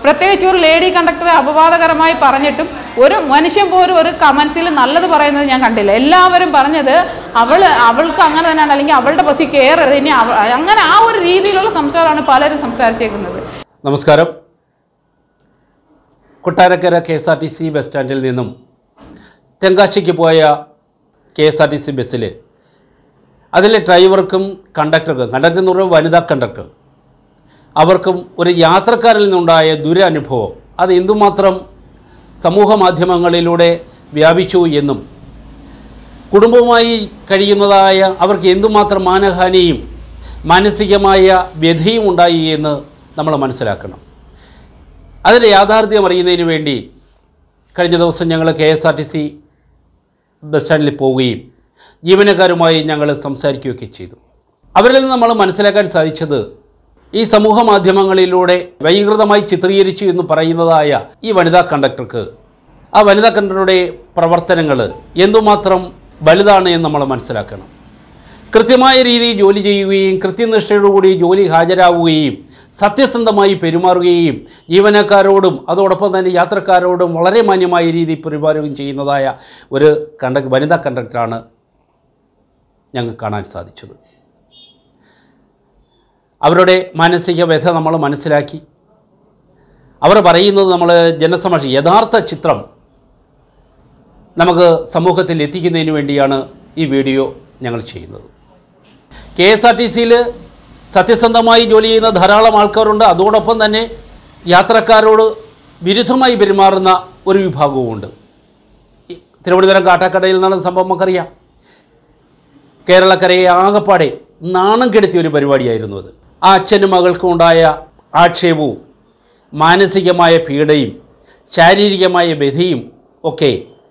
പ്രത്യേകിച്ച് ഒരു ലേഡി കണ്ടക്ടറെ അപവാദകരമായി പറഞ്ഞിട്ടും ഒരു മനുഷ്യൻ പോലും ഒരു കമൻസിൽ നല്ലത് പറയുന്നത് ഞാൻ കണ്ടില്ല എല്ലാവരും പറഞ്ഞത് അവൾ അവൾക്ക് അങ്ങനെ തന്നെയാണ് അല്ലെങ്കിൽ അവളുടെ ബസ്സിൽ കയറരുത് ഇനി അവ- അങ്ങനെ ആ ഒരു രീതിയിലുള്ള സംസാരമാണ് പലരും സംസാരിച്ചേക്കുന്നത് നമസ്കാരം Kottarakkara K S R T C bus സ്റ്റാൻഡിൽ നിന്നും തെങ്കാശിക്ക് പോയ K S R T C ബസ്സിൽ അതിലെ ഡ്രൈവർക്കും കണ്ടക്ടർക്കും കണ്ടക്ടർ എന്ന് പറയുമ്പോൾ വനിതാ കണ്ടക്ടർ അവർക്കും ഒരു യാത്രക്കാരിൽ നിന്നുണ്ടായ ദുരനുഭവം അത് എന്തുമാത്രം സമൂഹ മാധ്യമങ്ങളിലൂടെ വ്യാപിച്ചു എന്നും കുടുംബവുമായി കഴിയുന്നതായ അവർക്ക് എന്തുമാത്രം മാനഹാനിയും മാനസികമായ വ്യഥയും ഉണ്ടായി എന്ന് നമ്മൾ മനസ്സിലാക്കണം അതിൻ്റെ യാഥാർത്ഥ്യം അറിയുന്നതിന് വേണ്ടി കഴിഞ്ഞ ദിവസം ഞങ്ങൾ K S R T C bus സ്റ്റാൻഡിൽ പോവുകയും ജീവനക്കാരുമായി ഞങ്ങൾ സംസാരിക്കുകയൊക്കെ ചെയ്തു അവരിൽ നിന്ന് നമ്മൾ മനസ്സിലാക്കാൻ സാധിച്ചത് ഈ സമൂഹ മാധ്യമങ്ങളിലൂടെ വൈകൃതമായി ചിത്രീകരിച്ചു എന്ന് പറയുന്നതായ ഈ വനിതാ കണ്ടക്ടർക്ക് ആ വനിതാ കണ്ടക്ടറുടെ പ്രവർത്തനങ്ങൾ എന്തുമാത്രം വലുതാണ് എന്ന് നമ്മൾ മനസ്സിലാക്കണം കൃത്യമായ രീതിയിൽ ജോലി ചെയ്യുകയും കൃത്യനിഷ്ഠയോടുകൂടി ജോലി ഹാജരാവുകയും സത്യസന്ധമായി പെരുമാറുകയും ജീവനക്കാരോടും അതോടൊപ്പം തന്നെ യാത്രക്കാരോടും വളരെ മാന്യമായ രീതിയിൽ പെരുമാറുകയും ചെയ്യുന്നതായ ഒരു കണ്ടക്ട് വനിതാ കണ്ടക്ടറാണ് ഞങ്ങൾക്ക് കാണാൻ സാധിച്ചത് അവരുടെ മാനസിക വ്യഥ നമ്മൾ മനസ്സിലാക്കി അവർ പറയുന്നത് നമ്മൾ ജനസമക്ഷം യഥാർത്ഥ ചിത്രം നമുക്ക് സമൂഹത്തിൽ എത്തിക്കുന്നതിന് വേണ്ടിയാണ് ഈ വീഡിയോ ഞങ്ങൾ ചെയ്യുന്നത് കെ എസ് ആർ ടി സിയിൽ സത്യസന്ധമായി ജോലി ചെയ്യുന്ന ധാരാളം ആൾക്കാരുണ്ട് അതോടൊപ്പം തന്നെ യാത്രക്കാരോട് വിരുദ്ധമായി പെരുമാറുന്ന ഒരു വിഭാഗവുമുണ്ട് ഈ തിരുവനന്തപുരം കാട്ടാക്കടയിൽ നടന്ന സംഭവം നമുക്കറിയാം കേരളക്കരയെ ആകപ്പാടെ നാണം കെടുത്തിയ ഒരു പരിപാടിയായിരുന്നു അത് ആ അച്ഛനും മകൾക്കും ഉണ്ടായ ആക്ഷേപവും മാനസികമായ പീഡയും ശാരീരികമായ വ്യഥയും ഒക്കെ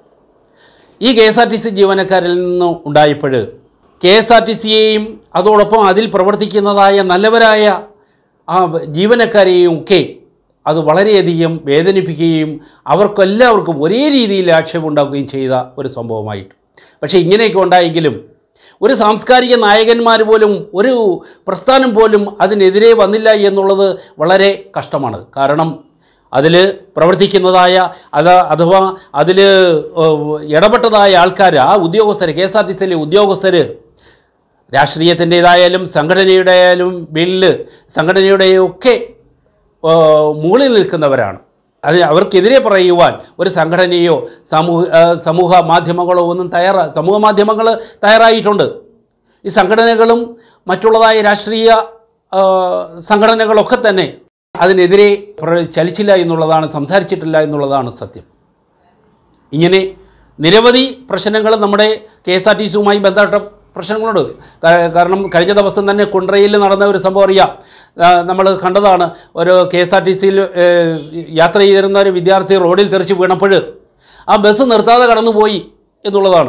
ഈ K S R T C ജീവനക്കാരിൽ നിന്ന് ഉണ്ടായപ്പോൾ കെ എസ് ആർ ടി സിയെയും അതോടൊപ്പം അതിൽ പ്രവർത്തിക്കുന്നതായ നല്ലവരായ ആ ജീവനക്കാരെയും ഒക്കെ അത് വളരെയധികം വേദനിപ്പിക്കുകയും അവർക്കെല്ലാവർക്കും ഒരേ രീതിയിൽ ആക്ഷേപം ഉണ്ടാക്കുകയും ചെയ്ത ഒരു സംഭവമായിട്ട് പക്ഷേ ഇങ്ങനെയൊക്കെ ഉണ്ടായെങ്കിലും ഒരു സാംസ്കാരിക നായകന്മാർ പോലും ഒരു പ്രസ്ഥാനം പോലും അതിനെതിരെ വന്നില്ല എന്നുള്ളത് വളരെ കഷ്ടമാണ് കാരണം അതിൽ പ്രവർത്തിക്കുന്നതായ അത് അഥവാ അതിൽ ഇടപെട്ടതായ ആൾക്കാർ ആ ഉദ്യോഗസ്ഥർ കെ എസ് ആർ ടി സിയിലെ ഉദ്യോഗസ്ഥർ രാഷ്ട്രീയത്തിൻ്റേതായാലും സംഘടനയുടെ ആയാലും ബില്ല് സംഘടനയുടെയൊക്കെ മുകളിൽ നിൽക്കുന്നവരാണ് അത് അവർക്കെതിരെ പറയുവാൻ ഒരു സംഘടനയോ സമൂഹ ആ, സമൂഹ മാധ്യമങ്ങളോ ഒന്നും തയ്യാറാ സമൂഹ മാധ്യമങ്ങൾ തയ്യാറായിട്ടുണ്ട് ഈ സംഘടനകളും മറ്റുള്ളതായ രാഷ്ട്രീയ ആ, സംഘടനകളൊക്കെ തന്നെ അതിനെതിരെ പ്ര- ചലിച്ചില്ല എന്നുള്ളതാണ് സംസാരിച്ചിട്ടില്ല എന്നുള്ളതാണ് സത്യം ഇങ്ങനെ നിരവധി പ്രശ്നങ്ങൾ നമ്മുടെ കെ എസ് ആർ ടി സിയുമായി ബന്ധപ്പെട്ട പ്രശ്നങ്ങളുണ്ട് കാ- കാരണം കഴിഞ്ഞ ദിവസം തന്നെ കുണ്ട്രയിൽ നടന്ന ഒരു സംഭവം അറിയാം നമ്മൾ കണ്ടതാണ് ഒരു കെ എസ് ആർ ടി സിയിൽ യാത്ര ചെയ്തിരുന്ന ഒരു വിദ്യാർത്ഥി റോഡിൽ തെറിച്ച് വീണപ്പോൾ ആ ബസ് നിർത്താതെ കടന്നുപോയി എന്നുള്ളതാണ്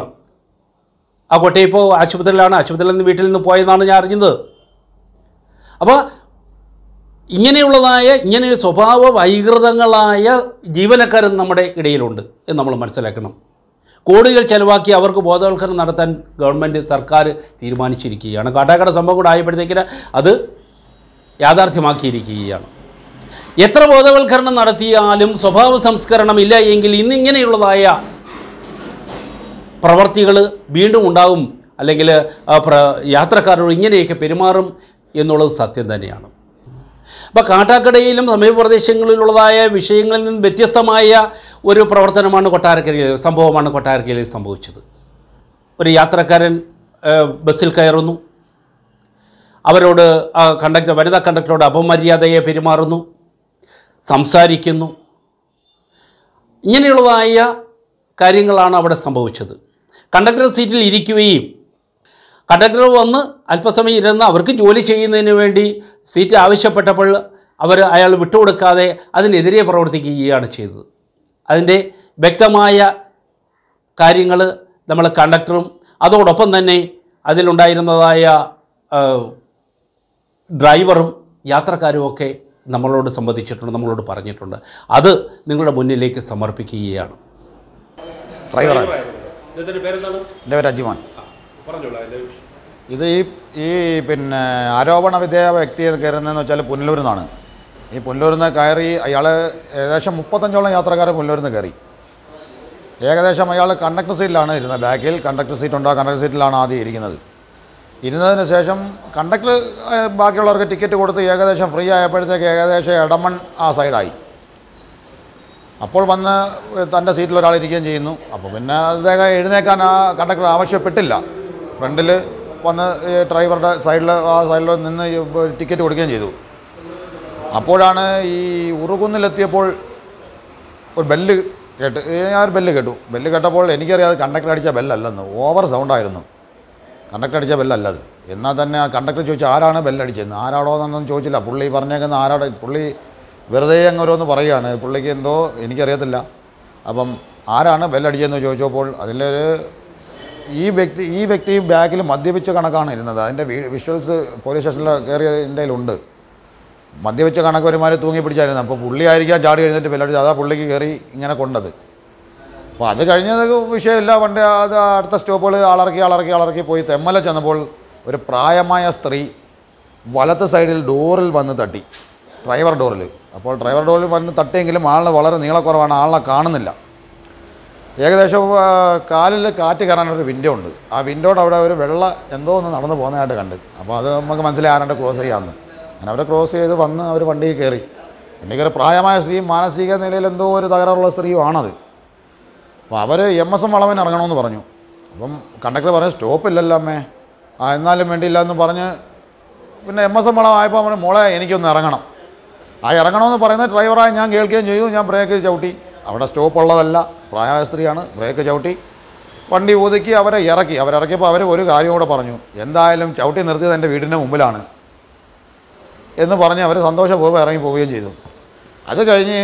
ആ കുട്ടി ഇപ്പോൾ ആശുപത്രിയിലാണ് ആശുപത്രിയിൽ നിന്ന് വീട്ടിൽ നിന്ന് പോയെന്നാണ് ഞാൻ അറിഞ്ഞത് അപ്പോൾ ഇങ്ങനെയുള്ളതായ ഇങ്ങനെ സ്വഭാവ വൈകൃതങ്ങളായ ജീവനക്കാരും നമ്മുടെ ഇടയിലുണ്ട് എന്ന് നമ്മൾ മനസ്സിലാക്കണം കോടികൾ ചെലവാക്കി അവർക്ക് ബോധവൽക്കരണം നടത്താൻ ഗവൺമെൻറ് സർക്കാർ തീരുമാനിച്ചിരിക്കുകയാണ് കാട്ടാക്കട സംഭവം കൂടെ ആയപ്പോഴത്തേക്കിന് അത് യാഥാർത്ഥ്യമാക്കിയിരിക്കുകയാണ് എത്ര ബോധവൽക്കരണം നടത്തിയാലും സ്വഭാവ സംസ്കരണം ഇല്ല എങ്കിൽ ഇന്നിങ്ങനെയുള്ളതായ പ്രവർത്തികൾ വീണ്ടും ഉണ്ടാകും അല്ലെങ്കിൽ ആ, പ്ര- യാത്രക്കാരോട് ഇങ്ങനെയൊക്കെ പെരുമാറും എന്നുള്ളത് സത്യം തന്നെയാണ് അപ്പോൾ കാട്ടാക്കടയിലും സമീപപ്രദേശങ്ങളിലുള്ളതായ വിഷയങ്ങളിൽ നിന്ന് വ്യത്യസ്തമായ ഒരു പ്രവർത്തനമാണ് കൊട്ടാരക്കരയിൽ സംഭവമാണ് കൊട്ടാരക്കരയിൽ സംഭവിച്ചത് ഒരു യാത്രക്കാരൻ ആ, ബസ്സിൽ കയറുന്നു അവരോട് ആ കണ്ടക്ടർ വനിതാ കണ്ടക്ടറോട് അപമര്യാദയെ പെരുമാറുന്നു സംസാരിക്കുന്നു ഇങ്ങനെയുള്ളതായ കാര്യങ്ങളാണ് അവിടെ സംഭവിച്ചത് കണ്ടക്ടർ സീറ്റിൽ ഇരിക്കുകയും കണ്ടക്ടർ വന്ന് അല്പസമയം ഇരുന്ന് അവർക്ക് ജോലി ചെയ്യുന്നതിന് വേണ്ടി സീറ്റ് ആവശ്യപ്പെട്ടപ്പോൾ അവർ അയാൾ വിട്ടുകൊടുക്കാതെ അതിനെതിരെ പ്രവർത്തിക്കുകയാണ് ചെയ്തത് അതിൻ്റെ വ്യക്തമായ കാര്യങ്ങൾ നമ്മൾ കണ്ടക്ടറും അതോടൊപ്പം തന്നെ അതിലുണ്ടായിരുന്നതായ ആ, ഡ്രൈവറും യാത്രക്കാരും ഒക്കെ നമ്മളോട് സംബന്ധിച്ചിട്ടുണ്ട് നമ്മളോട് പറഞ്ഞിട്ടുണ്ട് അത് നിങ്ങളുടെ മുന്നിലേക്ക് സമർപ്പിക്കുകയാണ് ഡ്രൈവറാണ് ഇതിൻ്റെ പേരെന്താണ് എൻ്റെ പേര് അജിമാൻ പറഞ്ഞോളൂ ഇത് ഈ ഈ പിന്നെ ആരോപണ വിധേയ വ്യക്തി കയറുന്നതെന്ന് വെച്ചാൽ പുനലൂരിൽ നിന്നാണ് ഈ പുല്ലൂരിൽ നിന്ന് കയറി അയാൾ ഏകദേശം മുപ്പത്തഞ്ചോളം യാത്രക്കാർ പുല്ലൂരിൽ നിന്ന് കയറി ഏകദേശം അയാൾ കണ്ടക്ടർ സീറ്റിലാണ് ഇരുന്നത് ബാക്കിൽ കണ്ടക്ടർ സീറ്റ് ഉണ്ട് ആ കണ്ടക്ടർ സീറ്റിലാണ് ആദ്യം ഇരിക്കുന്നത് ഇരുന്നതിന് ശേഷം കണ്ടക്ടർ ഏഹ്, ബാക്കിയുള്ളവർക്ക് ടിക്കറ്റ് കൊടുത്ത് ഏകദേശം ഫ്രീ ആയപ്പോഴത്തേക്ക് ഏകദേശം ഇടമൺ ആ സൈഡായി അപ്പോൾ വന്ന് തൻ്റെ സീറ്റിൽ ഒരാൾ ഇരിക്കുകയും ചെയ്യുന്നു അപ്പോൾ പിന്നെ അദ്ദേഹം എഴുന്നേക്കാൻ ആ കണ്ടക്ടർ ആവശ്യപ്പെട്ടില്ല ഫ്രണ്ടിൽ വന്ന് ഈ ഡ്രൈവറുടെ സൈഡിൽ ആ സൈഡിൽ നിന്ന് ഈ ടിക്കറ്റ് കൊടുക്കുകയും ചെയ്തു അപ്പോഴാണ് ഈ ഉറുകുന്നിലെത്തിയപ്പോൾ ഒരു ബെല്ല് കേട്ട് ഏ, ഞാൻ ഒരു ബെല്ല് കേട്ടു ബെല്ല് കേട്ടപ്പോൾ എനിക്കറിയാതെ കണ്ടക്ടർ അടിച്ച ബെല്ലല്ലെന്ന് ഓവർ സൗണ്ടായിരുന്നു കണ്ടക്ടർ അടിച്ച ബെല്ലല്ല അത് എന്നാൽ തന്നെ ആ കണ്ടക്ടർ ചോദിച്ചു ആരാണ് ബെല്ലടിച്ചതെന്ന് ആരാടോ എന്നൊന്നും ചോദിച്ചില്ല പുള്ളി പറഞ്ഞേക്കുന്ന ആരാടെ പുള്ളി വെറുതെ അങ്ങ് ഓരോന്ന് പറയുകയാണ് പുള്ളിക്ക് എന്തോ എനിക്കറിയത്തില്ല അപ്പം ആരാണ് ബെല്ലടിച്ചതെന്ന് ചോദിച്ചപ്പോൾ അതിലൊരു ഈ വ്യക്തി ഈ വ്യക്തി ബാക്കിൽ മദ്യപിച്ച കണക്കാണ് ഇരുന്നത് അതിൻ്റെ വിഷ്വൽസ് പോലീസ് സ്റ്റേഷനിൽ കയറിയതിൻ്റെ ഉണ്ട് മദ്യപിച്ച കണക്ക് ഒരുമാതിരി തൂങ്ങി പിടിച്ചായിരുന്നു അപ്പോൾ പുള്ളി ആയിരിക്കാം ചാടി എഴുന്നേറ്റ് ബെല്ലടിച്ച് അതാ പുള്ളിക്ക് കയറി ഇങ്ങനെ കൊണ്ടത് അപ്പോൾ അത് കഴിഞ്ഞത് വിഷയമില്ല വണ്ടി അത് അടുത്ത സ്റ്റോപ്പുകൾ ആളിറക്കി ആളിറക്കി ആളിറക്കി പോയി തെമ്മല ചെന്നപ്പോൾ ഒരു പ്രായമായ സ്ത്രീ വലത്ത് സൈഡിൽ ഡോറിൽ വന്ന് തട്ടി ഡ്രൈവർ ഡോറിൽ അപ്പോൾ ഡ്രൈവർ ഡോറിൽ വന്ന് തട്ടിയെങ്കിലും ആളിന് വളരെ നീളക്കുറവാണ് ആളിനെ കാണുന്നില്ല ഏകദേശം ആ, കാലിൽ കാറ്റ് കയറാനൊരു വിൻഡോ ഉണ്ട് ആ വിൻഡോയുടെ അവിടെ ഒരു വെള്ള എന്തോ ഒന്ന് നടന്നു പോകുന്നതായിട്ട് കണ്ട് അപ്പോൾ അത് നമുക്ക് മനസ്സിലായി ആരാണ്ട് ക്രോസ് ചെയ്യാമെന്ന് അങ്ങനെ അവരെ ക്രോസ് ചെയ്ത് വന്ന് അവർ വണ്ടിയിൽ കയറി വണ്ടി കയറി പ്രായമായ സ്ത്രീ മാനസിക നിലയിൽ എന്തോ ഒരു തകരാറുള്ള സ്ത്രീയും ആണത് അപ്പോൾ അവർ എം എസ് എം വളവിന് ഇറങ്ങണമെന്ന് പറഞ്ഞു അപ്പം കണ്ടക്ടർ പറഞ്ഞു സ്റ്റോപ്പില്ലല്ലോ അമ്മേ ആ എന്നാലും വേണ്ടിയില്ല എന്ന് പറഞ്ഞ് പിന്നെ എം എസ് എം വളം ആയപ്പോൾ പറഞ്ഞു മോളെ എനിക്കൊന്ന് ഇറങ്ങണം ആ ഇറങ്ങണമെന്ന് പറയുന്ന ഡ്രൈവറായി ഞാൻ കേൾക്കുകയും ചെയ്തു ഞാൻ ബ്രേക്ക് ചവിട്ടി അവിടെ സ്റ്റോപ്പ് ഉള്ളതല്ല പ്രായമായ സ്ത്രീയാണ് ബ്രേക്ക് ചവിട്ടി വണ്ടി ഒതുക്കി അവരെ ഇറക്കി അവരിറക്കിയപ്പോൾ അവർ ഒരു കാര്യം കൂടെ പറഞ്ഞു എന്തായാലും ചവിട്ടി നിർത്തിയത് എൻ്റെ വീടിൻ്റെ മുമ്പിലാണ് എന്ന് പറഞ്ഞ് അവർ സന്തോഷപൂർവ്വം ഇറങ്ങി പോവുകയും ചെയ്തു അത് കഴിഞ്ഞ്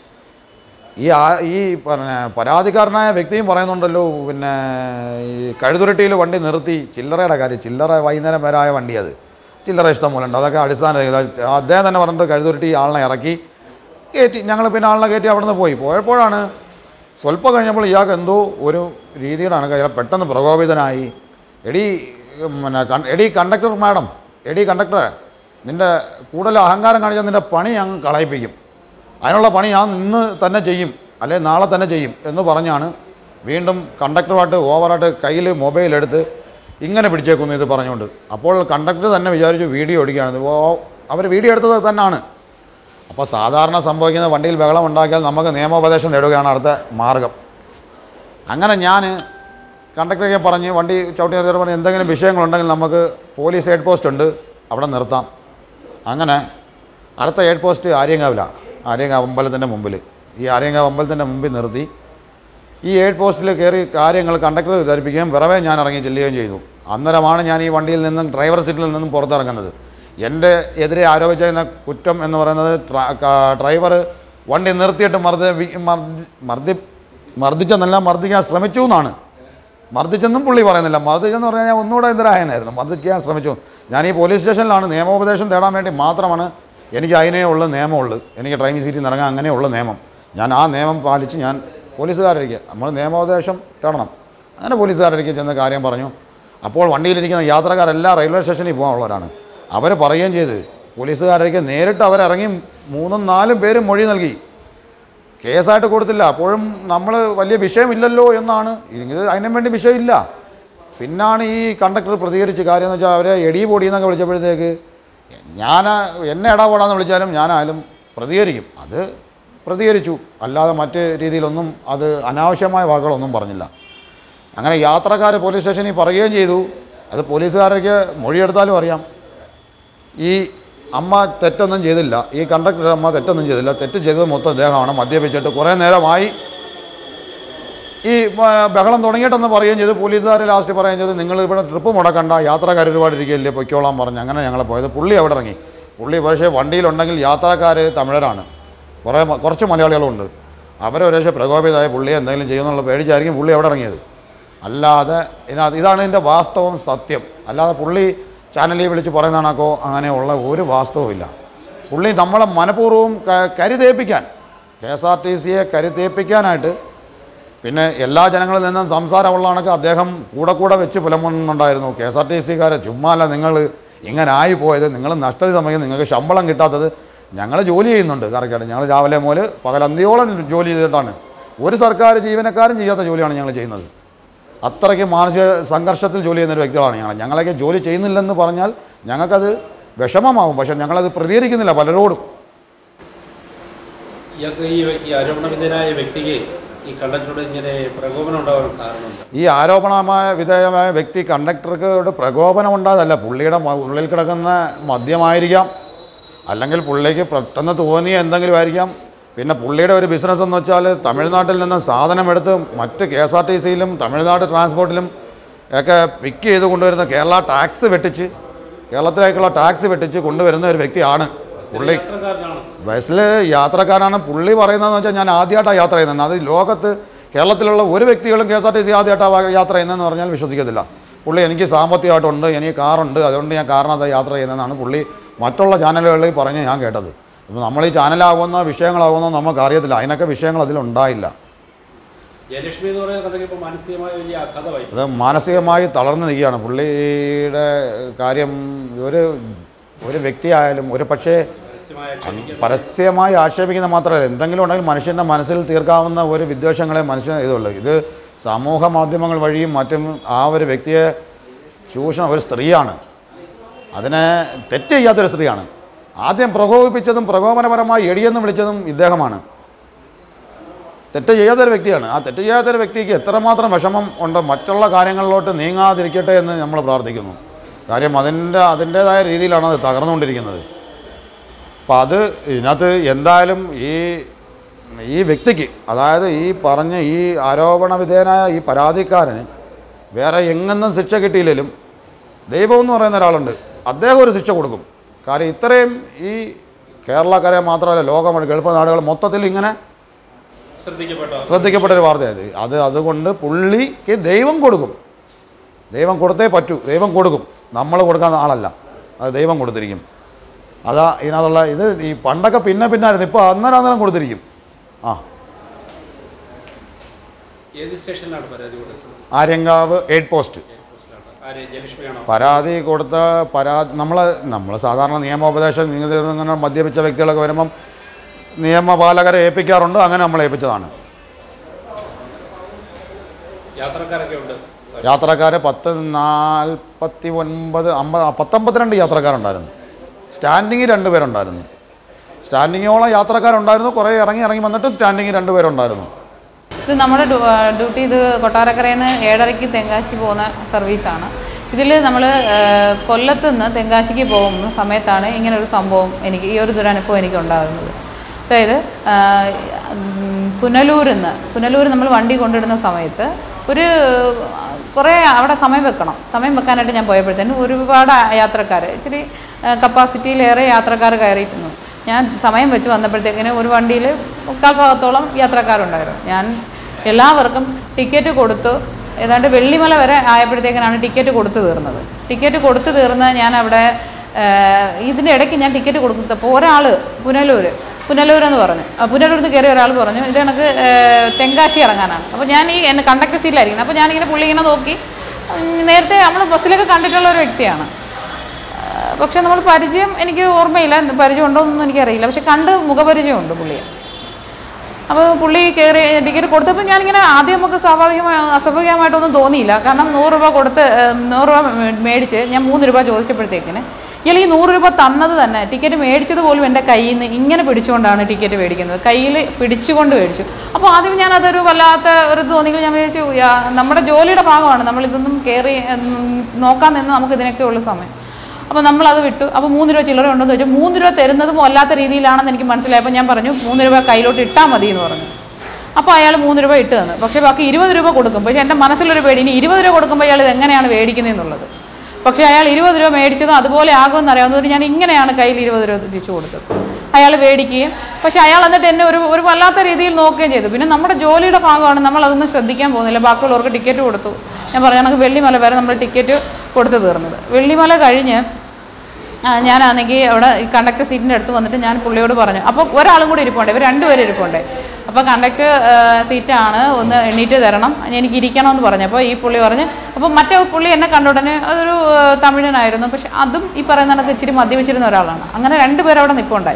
ഈ ആ ഈ പറഞ്ഞ പരാതിക്കാരനായ വ്യക്തിയും പറയുന്നുണ്ടല്ലോ പിന്നെ ഈ കഴുതുരുട്ടിയിൽ വണ്ടി നിർത്തി ചില്ലറയുടെ കാര്യം ചില്ലറ വൈകുന്നേരം വരായ വണ്ടി അത് ചില്ലറ ഇഷ്ടം പോലെ ഉണ്ട് അതൊക്കെ അടിസ്ഥാന അദ്ദേഹം തന്നെ പറഞ്ഞിട്ട് കഴുതുരുട്ടി ആളിനെ ഇറക്കി കയറ്റി ഞങ്ങൾ പിന്നെ ആളിനെ കയറ്റി അവിടെ നിന്ന് പോയി പോയപ്പോഴാണ് സ്വല്പം കഴിഞ്ഞപ്പോൾ ഇയാൾക്ക് എന്തോ ഒരു രീതിയിലാണ് അയാൾ പെട്ടെന്ന് പ്രകോപിതനായി എടി പിന്നെ കൺ- എടി കണ്ടക്ടർ മാഡം എടി കണ്ടക്ടറെ നിൻ്റെ കൂടുതൽ അഹങ്കാരം കാണിച്ചാൽ നിൻ്റെ പണി ഞങ്ങൾ കളയിപ്പിക്കും അതിനുള്ള പണി ഞാൻ ഇന്ന് തന്നെ ചെയ്യും അല്ലെ നാളെ തന്നെ ചെയ്യും എന്ന് പറഞ്ഞാണ് വീണ്ടും കണ്ടക്ടറുമായിട്ട് ഓവറായിട്ട് കയ്യിൽ മൊബൈൽ എടുത്ത് ഇങ്ങനെ പിടിച്ചേക്കുന്നു ഇത് പറഞ്ഞുകൊണ്ട് അപ്പോൾ കണ്ടക്ടർ തന്നെ വിചാരിച്ചു വീഡിയോ എടുക്കുകയാണ് ഓ അവർ വീഡിയോ എടുത്തത് തന്നെയാണ് അപ്പോൾ സാധാരണ സംഭവിക്കുന്ന വണ്ടിയിൽ ബഹളം ഉണ്ടാക്കിയാൽ നമുക്ക് നിയമോപദേശം നേടുകയാണ് അടുത്ത മാർഗം അങ്ങനെ ഞാൻ കണ്ടക്ടറെ പറഞ്ഞ് വണ്ടി ചവിട്ടി നിർത്തിയിട്ട് പറഞ്ഞ് എന്തെങ്കിലും വിഷയങ്ങളുണ്ടെങ്കിൽ നമുക്ക് പോലീസ് ഹെഡ് പോസ്റ്റ് ഉണ്ട് അവിടെ നിർത്താം അങ്ങനെ അടുത്ത ഹെഡ് പോസ്റ്റ് ആര്യങ്കാവിലാണ് ആര്യങ്കാവ് അമ്പലത്തിൻ്റെ മുമ്പിൽ ഈ ആര്യങ്കാവ് അമ്പലത്തിൻ്റെ മുമ്പിൽ നിർത്തി ഈ എയ്ഡ് പോസ്റ്റിൽ കയറി കാര്യങ്ങൾ കണ്ടക്ടർ ധരിപ്പിക്കുകയും പിറവേ ഞാൻ ഇറങ്ങി ചെല്ലുകയും ചെയ്തു അന്നേരമാണ് ഞാൻ ഈ വണ്ടിയിൽ നിന്നും ഡ്രൈവർ സീറ്റിൽ നിന്നും പുറത്തിറങ്ങുന്നത് എൻ്റെ എതിരെ ആരോപിച്ചിരുന്ന കുറ്റം എന്ന് പറയുന്നത് ഡ്രൈവർ വണ്ടി നിർത്തിയിട്ട് മർദ്ദ വി- മർദ്ദി മർദ്ദി മർദ്ദിച്ചെന്നല്ല മർദ്ദിക്കാൻ ശ്രമിച്ചു എന്നാണ് മർദ്ദിച്ചെന്നും പുള്ളി പറയുന്നില്ല മർദ്ദിച്ചെന്ന് പറഞ്ഞാൽ ഞാൻ ഒന്നുകൂടെ എതിരായനായിരുന്നു മർദ്ദിക്കാൻ ശ്രമിച്ചു ഞാൻ ഈ പോലീസ് സ്റ്റേഷനിലാണ് നിയമോപദേശം തേടാൻ വേണ്ടി മാത്രമാണ് എനിക്ക് അതിനേ ഉള്ള നിയമമുള്ളൂ എനിക്ക് ഡ്രൈവിംഗ് സീറ്റിൽ നിന്ന് ഇറങ്ങാൻ അങ്ങനെയുള്ള നിയമം ഞാൻ ആ നിയമം പാലിച്ച് ഞാൻ പോലീസുകാരിലേക്ക് നമ്മൾ നിയമോപദേശം തേടണം അങ്ങനെ പോലീസുകാരിലേക്ക് ചെന്ന് കാര്യം പറഞ്ഞു അപ്പോൾ വണ്ടിയിലിരിക്കുന്ന യാത്രക്കാരെല്ലാം റെയിൽവേ സ്റ്റേഷനിൽ പോകാനുള്ളവരാണ് അവർ പറയുകയും ചെയ്ത് പോലീസുകാരേക്ക് നേരിട്ട് അവരിറങ്ങി മൂന്നും നാലും പേരും മൊഴി നൽകി കേസായിട്ട് കൊടുത്തില്ല അപ്പോഴും നമ്മൾ വലിയ വിഷയമില്ലല്ലോ എന്നാണ് ഇത് അതിനും വേണ്ടി വിഷയമില്ല പിന്നാണ് ഈ കണ്ടക്ടർ പ്രതികരിച്ച് കാര്യം എന്ന് വെച്ചാൽ അവരെ എടി പൊടി എന്നൊക്കെ വിളിച്ചപ്പോഴത്തേക്ക് ഞാൻ എന്നെ ഇടപെടാന്ന് വിളിച്ചാലും ഞാനായാലും പ്രതികരിക്കും അത് പ്രതികരിച്ചു അല്ലാതെ മറ്റ് രീതിയിലൊന്നും അത് അനാവശ്യമായ വാക്കുകളൊന്നും പറഞ്ഞില്ല അങ്ങനെ യാത്രക്കാർ പോലീസ് സ്റ്റേഷനിൽ പറയുകയും ചെയ്തു അത് പോലീസുകാരൊക്കെ മൊഴിയെടുത്താലും അറിയാം ഈ അമ്മ തെറ്റൊന്നും ചെയ്തില്ല ഈ കണ്ടക്ടർ അമ്മ തെറ്റൊന്നും ചെയ്തില്ല തെറ്റ് ചെയ്തത് മൊത്തം അദ്ദേഹമാണ് മദ്യപിച്ചിട്ട് കുറേ നേരമായി ഈ ആ, ബഹളം തുടങ്ങിയിട്ടെന്ന് പറയുകയും ചെയ്തു പോലീസുകാർ ലാസ്റ്റ് പറയുകയും ചെയ്തു നിങ്ങൾ ഇവിടെ ട്രിപ്പ് മുടക്കണ്ട യാത്രക്കാർ ഒരുപാട് ഇരിക്കുകയല്ലേ പൊയ്ക്കോളാൻ പറഞ്ഞു അങ്ങനെ ഞങ്ങൾ പോയത് പുള്ളി അവിടെ ഇറങ്ങി പുള്ളി പക്ഷേ വണ്ടിയിലുണ്ടെങ്കിൽ യാത്രക്കാർ തമിഴരാണ് കുറേ മ- കുറച്ച് മലയാളികളുണ്ട് അവരെ ഒരു പക്ഷേ പ്രകോപിതമായ പുള്ളിയെ എന്തെങ്കിലും ചെയ്യുന്നുള്ള പേടിച്ചായിരിക്കും പുള്ളി അവിടെ ഇറങ്ങിയത് അല്ലാതെ ഇതിനകത്ത് ഇതാണ് ഇതിൻ്റെ വാസ്തവം സത്യം അല്ലാതെ പുള്ളി ചാനലിൽ വിളിച്ച് പറയുന്നതാണക്കോ അങ്ങനെയുള്ള ഒരു വാസ്തവവും ഇല്ല പുള്ളി നമ്മളെ മനഃപൂർവ്വം ക- കരുതേപ്പിക്കാൻ കെ എസ് ആർ ടി സിയെ കരുതേപ്പിക്കാനായിട്ട് പിന്നെ എല്ലാ ജനങ്ങളിൽ നിന്നും സംസാരമുള്ള കണക്ക് അദ്ദേഹം കൂടെ കൂടെ വെച്ച് പുലമുന്നുണ്ടായിരുന്നു കെ എസ് ആർ ടി സിക്കാരെ ചുമ്മാല്ല നിങ്ങൾ ഇങ്ങനെ ആയി പോയത് നിങ്ങൾ നഷ്ടത സമയം നിങ്ങൾക്ക് ശമ്പളം കിട്ടാത്തത് ഞങ്ങൾ ജോലി ചെയ്യുന്നുണ്ട് കറക്റ്റായിട്ട് ഞങ്ങൾ രാവിലെ മുതൽ പകലന്തിയോളം ജോലി ചെയ്തിട്ടാണ് ഒരു സർക്കാർ ജീവനക്കാരും ചെയ്യാത്ത ജോലിയാണ് ഞങ്ങൾ ചെയ്യുന്നത് അത്രയ്ക്ക് മാനസിക സംഘർഷത്തിൽ ജോലി ചെയ്യുന്ന ഒരു വ്യക്തികളാണ് ഞങ്ങൾ ഞങ്ങളൊക്കെ ജോലി ചെയ്യുന്നില്ലെന്ന് പറഞ്ഞാൽ ഞങ്ങൾക്കത് വിഷമമാവും പക്ഷെ ഞങ്ങളത് പ്രതികരിക്കുന്നില്ല പലരോടും ഇയാൾക്ക് ഈ വ്യ- ഈ ആരോപണ വിധേയനായ വ്യക്തിക്ക് ഈ കണ്ടക്ടറോട് ഇങ്ങനെ പ്രകോപനം ഉണ്ടാവാൻ കാരണമുണ്ട് ഈ ആരോപണമായ വിധേയമായ വ്യക്തി കണ്ടക്ടർക്ക് പ്രകോപനം ഉണ്ടായതല്ല പുള്ളിയുടെ മ- ഉള്ളിൽ കിടക്കുന്ന മദ്യമായിരിക്കാം അല്ലെങ്കിൽ പുള്ളിക്ക് പെട്ടെന്ന് തോന്നിയ എന്തെങ്കിലും ആയിരിക്കാം പിന്നെ പുള്ളിയുടെ ഒരു ബിസിനസ് എന്ന് വെച്ചാൽ തമിഴ്നാട്ടിൽ നിന്ന് സാധനം എടുത്ത് മറ്റ് കെ എസ് ആർ ടി സിയിലും തമിഴ്നാട് ട്രാൻസ്പോർട്ടിലും ഒക്കെ പിക്ക് ചെയ്ത് കൊണ്ടുവരുന്ന കേരള ടാക്സ് വെട്ടിച്ച് കേരളത്തിലേക്കുള്ള ടാക്സ് വെട്ടിച്ച് കൊണ്ടുവരുന്ന ഒരു വ്യക്തിയാണ് പുള്ളി യാത്രക്കാരനാണ് ബസ്സിൽ യാത്രക്കാരാണ് പുള്ളി പറയുന്നതെന്ന് വെച്ചാൽ ഞാൻ ആദ്യമായിട്ടാണ് യാത്ര ചെയ്യുന്നത് അത് ലോകത്ത് കേരളത്തിലുള്ള ഒരു വ്യക്തികളും K S R T C ആദ്യമായിട്ടാണ് യാത്ര ചെയ്യുന്നതെന്ന് പറഞ്ഞാൽ വിശ്വസിക്കത്തില്ല പുള്ളി എനിക്ക് സാമ്പത്തികമായിട്ടുണ്ട് എനിക്ക് കാറുണ്ട് അതുകൊണ്ട് ഞാൻ കാറിനകത്ത് യാത്ര ചെയ്യുന്നതെന്നാണ് പുള്ളി മറ്റുള്ള ചാനലുകളിൽ പറഞ്ഞ് ഞാൻ കേട്ടത് അപ്പോൾ നമ്മൾ ഈ ചാനലാകുന്ന വിഷയങ്ങളാകുന്ന നമുക്ക് അറിയത്തില്ല അതിനൊക്കെ വിഷയങ്ങൾ അതിലുണ്ടായില്ല ജയലക്ഷ്മി എന്ന് പറയുന്ന കഥയ്ക്ക് ഇപ്പോൾ മാനസികമായ വലിയ ആഘാതമായി അത് മാനസികമായി തളർന്നു നിൽക്കുകയാണ് പുള്ളിയുടെ കാര്യം ഒരു ഒരു വ്യക്തിയായാലും ഒരു പക്ഷേ പരസ്യമായ അങ് പരസ്യമായി ആക്ഷേപിക്കുന്ന മാത്രമല്ല എന്തെങ്കിലും ഉണ്ടെങ്കിൽ മനുഷ്യൻ്റെ മനസ്സിൽ തീർക്കാവുന്ന ഒരു വിദ്വേഷങ്ങളെ മനുഷ്യൻ ഇതുള്ളൂ ഇത് സമൂഹ മാധ്യമങ്ങൾ വഴിയും മറ്റും ആ ഒരു വ്യക്തിയെ ചൂഷണം ഒരു സ്ത്രീയാണ് അതിനെ തെറ്റ് ചെയ്യാത്തൊരു സ്ത്രീയാണ് ആദ്യം പ്രകോപിപ്പിച്ചതും പ്രകോപനപരമായി എടിയെന്ന് വിളിച്ചതും ഇദ്ദേഹമാണ് തെറ്റ് ചെയ്യാത്തൊരു വ്യക്തിയാണ് ആ തെറ്റ് ചെയ്യാത്തൊരു വ്യക്തിക്ക് എത്രമാത്രം വിഷമം ഉണ്ട് മറ്റുള്ള കാര്യങ്ങളിലോട്ട് നീങ്ങാതിരിക്കട്ടെ എന്ന് നമ്മൾ പ്രാർത്ഥിക്കുന്നു കാര്യം അതിൻ്റെ അതിൻ്റേതായ രീതിയിലാണ് അത് തകർന്നുകൊണ്ടിരിക്കുന്നത് അപ്പം അത് ഇതിനകത്ത് എന്തായാലും ഈ ഈ വ്യക്തിക്ക് അതായത് ഈ പറഞ്ഞ ഈ ആരോപണ വിധേയനായ ഈ പരാതിക്കാരന് വേറെ എങ്ങൊന്നും ശിക്ഷ കിട്ടിയില്ലെങ്കിലും ദൈവം എന്ന് പറയുന്ന ഒരാളുണ്ട് അദ്ദേഹം ഒരു ശിക്ഷ കൊടുക്കും കാര്യം ഇത്രയും ഈ കേരളക്കരെ മാത്രമല്ല ലോകം ഗൾഫ് നാടുകൾ മൊത്തത്തിൽ ഇങ്ങനെ ശ്രദ്ധിക്കപ്പെട്ട ശ്രദ്ധിക്കപ്പെട്ട ഒരു വാർത്തയത് അത് അതുകൊണ്ട് പുള്ളിക്ക് ദൈവം കൊടുക്കും ദൈവം കൊടുത്തേ പറ്റൂ ദൈവം കൊടുക്കും നമ്മൾ കൊടുക്കാൻ ആളല്ല അത് ദൈവം കൊടുത്തിരിക്കും അതാ ഇതിനകത്തുള്ള ഇത് ഈ പണ്ടൊക്കെ പിന്നെ പിന്നായിരുന്നു ഇപ്പോൾ അന്നേരം അന്നേരം കൊടുത്തിരിക്കും ആ ഏത് സ്റ്റേഷനിലാണ് പരാതി കൊടുത്തത് ആര്യങ്കാവ് എയ്ഡ് പോസ്റ്റ് ആര് ജയലക്ഷ്മിയാണോ പരാതി കൊടുത്ത പരാതി നമ്മൾ നമ്മൾ സാധാരണ നിയമോപദേശം ഇങ്ങനെ ഇങ്ങനെ മദ്യപിച്ച വ്യക്തികളൊക്കെ വരുമ്പം നിയമപാലകരെ ഏൽപ്പിക്കാറുണ്ട് അങ്ങനെ നമ്മൾ ഏൽപ്പിച്ചതാണ് യാത്രക്കാരൊക്കെ ഉണ്ട് യാത്രക്കാർ പത്ത് നാൽപ്പത്തി ഒൻപത് അമ്പത് പത്തൊമ്പത്തിരണ്ട് യാത്രക്കാരുണ്ടായിരുന്നു സ്റ്റാൻഡിങ് രണ്ട് പേരുണ്ടായിരുന്നു സ്റ്റാൻഡിങ്ങോളം യാത്രക്കാരുണ്ടായിരുന്നു കുറേ ഇറങ്ങി ഇറങ്ങി വന്നിട്ട് സ്റ്റാൻഡിങ് രണ്ട് പേരുണ്ടായിരുന്നു ഇത് നമ്മുടെ ഡ്യൂ- ആ, ഡ്യൂട്ടി ഇത് കൊട്ടാരക്കരയിൽ നിന്ന് ഏഴരയ്ക്ക് തെങ്കാശി പോകുന്ന സർവീസാണ് ഇതിൽ നമ്മൾ കൊല്ലത്ത് നിന്ന് തെങ്കാശിക്ക് പോകുന്ന സമയത്താണ് ഇങ്ങനെ ഒരു സംഭവം എനിക്ക് ഈ ഒരു ദുരനുഭവം എനിക്ക് ഉണ്ടാകുന്നത് അതായത് ആ, ഉം, പുനലൂരിൽ നിന്ന് പുനലൂർ നമ്മൾ വണ്ടി കൊണ്ടിടുന്ന സമയത്ത് ഒരു കുറേ അവിടെ സമയം വെക്കണം സമയം വെക്കാനായിട്ട് ഞാൻ പോയപ്പോഴത്തേനും ഒരുപാട് യാത്രക്കാർ ഇച്ചിരി കപ്പാസിറ്റിയിലേറെ യാത്രക്കാർ കയറിയിരുന്നു ഞാൻ സമയം വെച്ച് വന്നപ്പോഴത്തേക്കിന് ഒരു വണ്ടിയിൽ മുക്കാൽ ഭാഗത്തോളം യാത്രക്കാരുണ്ടായിരുന്നു ഞാൻ എല്ലാവർക്കും ടിക്കറ്റ് കൊടുത്തു ഏതാണ്ട് വെള്ളിമല വരെ ആയപ്പോഴത്തേക്കിനാണ് ടിക്കറ്റ് കൊടുത്തു തീർന്നത് ടിക്കറ്റ് കൊടുത്തു തീർന്ന് ഞാൻ അവിടെ ഇതിൻ്റെ ഇടയ്ക്ക് ഞാൻ ടിക്കറ്റ് കൊടുത്തപ്പോൾ ഒരാൾ പുനലൂർ പുനലൂർ എന്ന് പറഞ്ഞു ആ, പുനലൂരിൽ നിന്ന് കയറിയ ഒരാൾ പറഞ്ഞു ഇത് കണക്ക് ഏഹ്, തെങ്കാശി ഇറങ്ങാനാണ് അപ്പോൾ ഞാൻ ഈ എന്നെ കണ്ടക്ടർ സീറ്റിലായിരിക്കുന്നത് അപ്പോൾ ഞാനിങ്ങനെ പുള്ളി ഇങ്ങനെ നോക്കി ഉം, നേരത്തെ നമ്മൾ ബസ്സിലൊക്കെ കണ്ടിട്ടുള്ള ഒരു വ്യക്തിയാണ് ആ, പക്ഷെ നമ്മൾ പരിചയം എനിക്ക് ഓർമ്മയില്ല എന്ത് പരിചയം ഉണ്ടോ എന്നൊന്നും എനിക്കറിയില്ല പക്ഷെ കണ്ട് മുഖപരിചയമുണ്ട് പുള്ളിയെ അപ്പോൾ പുള്ളി കയറി ടിക്കറ്റ് കൊടുത്തപ്പോൾ ഞാനിങ്ങനെ ആദ്യം നമുക്ക് സ്വാഭാവികമായി അസ്വാഭാവികമായിട്ടൊന്നും തോന്നിയില്ല കാരണം നൂറ് രൂപ കൊടുത്ത് ഏഹ്, നൂറ് രൂപ മേ- മേടിച്ച് ഞാൻ മൂന്ന് രൂപ ചോദിച്ചപ്പോഴത്തേക്കിന് ഇയാൾ ഈ നൂറ് രൂപ തന്നത് തന്നെ ടിക്കറ്റ് മേടിച്ചത് പോലും എൻ്റെ കയ്യിൽ നിന്ന് ഇങ്ങനെ പിടിച്ചുകൊണ്ടാണ് ടിക്കറ്റ് മേടിക്കുന്നത് കയ്യിൽ പിടിച്ചുകൊണ്ട് മേടിച്ചു അപ്പോൾ ആദ്യം ഞാൻ അതൊരു വല്ലാത്ത ഒരു ഇത് തോന്നിയെങ്കിൽ ഞാൻ വിചാരിച്ചു യാ- നമ്മുടെ ജോലിയുടെ ഭാഗമാണ് നമ്മളിതൊന്നും കയറി ഉം, നോക്കാൻ നിന്ന് നമുക്ക് ഇതിനൊക്കെ ഉള്ള സമയം അപ്പോൾ നമ്മളത് വിട്ടു അപ്പോൾ മൂന്ന് രൂപ ചില്ലറ ഉണ്ടെന്ന് വെച്ചാൽ മൂന്ന് രൂപ തരുന്നതും അല്ലാത്ത രീതിയിലാണെന്ന് എനിക്ക് മനസ്സിലായപ്പോൾ ഞാൻ പറഞ്ഞു മൂന്ന് രൂപ കയ്യിലോട്ട് ഇട്ടാൽ മതി എന്ന് പറഞ്ഞു അപ്പോൾ അയാൾ മൂന്ന് രൂപ ഇട്ട് തന്നു പക്ഷേ ബാക്കി ഇരുപത് രൂപ കൊടുക്കും പക്ഷേ എൻ്റെ മനസ്സിലൊരു പേടി ഇനി ഇരുപത് രൂപ കൊടുക്കുമ്പോൾ അയാൾ ഇത് എങ്ങനെയാണ് മേടിക്കുന്നതെന്നുള്ളത് പക്ഷേ അയാൾ ഇരുപത് രൂപ മേടിച്ചതും അതുപോലെ ആകുമെന്ന് അറിയാവുന്നതുകൊണ്ട് ഞാൻ ഇങ്ങനെയാണ് കയ്യിൽ ഇരുപത് രൂപ തിരിച്ചു കൊടുത്തത് അയാൾ മേടിക്കുകയും പക്ഷേ അയാൾ എന്നിട്ട് എന്നെ ഒരു ഒരു വല്ലാത്ത രീതിയിൽ നോക്കുകയും ചെയ്തു പിന്നെ നമ്മുടെ ജോലിയുടെ ഭാഗമാണ് നമ്മൾ അതൊന്നും ശ്രദ്ധിക്കാൻ പോകുന്നില്ല ബാക്കിയുള്ളവർക്ക് ടിക്കറ്റ് കൊടുത്തു ഞാൻ പറഞ്ഞു നമുക്ക് വെള്ളിമല വരെ നമ്മൾ ടിക്കറ്റ് കൊടുത്തു തീർന്നത് വെള്ളിമല കഴിഞ്ഞ് ആ, ഞാനാണെങ്കിൽ അവിടെ ഈ കണ്ടക്ടർ സീറ്റിൻ്റെ അടുത്ത് വന്നിട്ട് ഞാൻ പുള്ളിയോട് പറഞ്ഞു അപ്പോൾ ഒരാളും കൂടി ഇരിപ്പുണ്ട് ഇവർ രണ്ടുപേരും ഇരിപ്പുണ്ട് അപ്പോൾ കണ്ടക്ടർ സീറ്റാണ് ഒന്ന് എണ്ണീറ്റ് തരണം എനിക്ക് ഇരിക്കണമെന്ന് പറഞ്ഞു അപ്പോൾ ഈ പുള്ളി പറഞ്ഞ് അപ്പോൾ മറ്റേ പുള്ളി എന്നെ കണ്ട ഉടനെ അതൊരു ആ, തമിഴനായിരുന്നു പക്ഷെ അതും ഈ പറയുന്ന കണക്ക് ഇച്ചിരി മദ്യപിച്ചിരുന്ന ഒരാളാണ് അങ്ങനെ രണ്ടുപേരും അവിടെ നിൽപ്പുണ്ടായി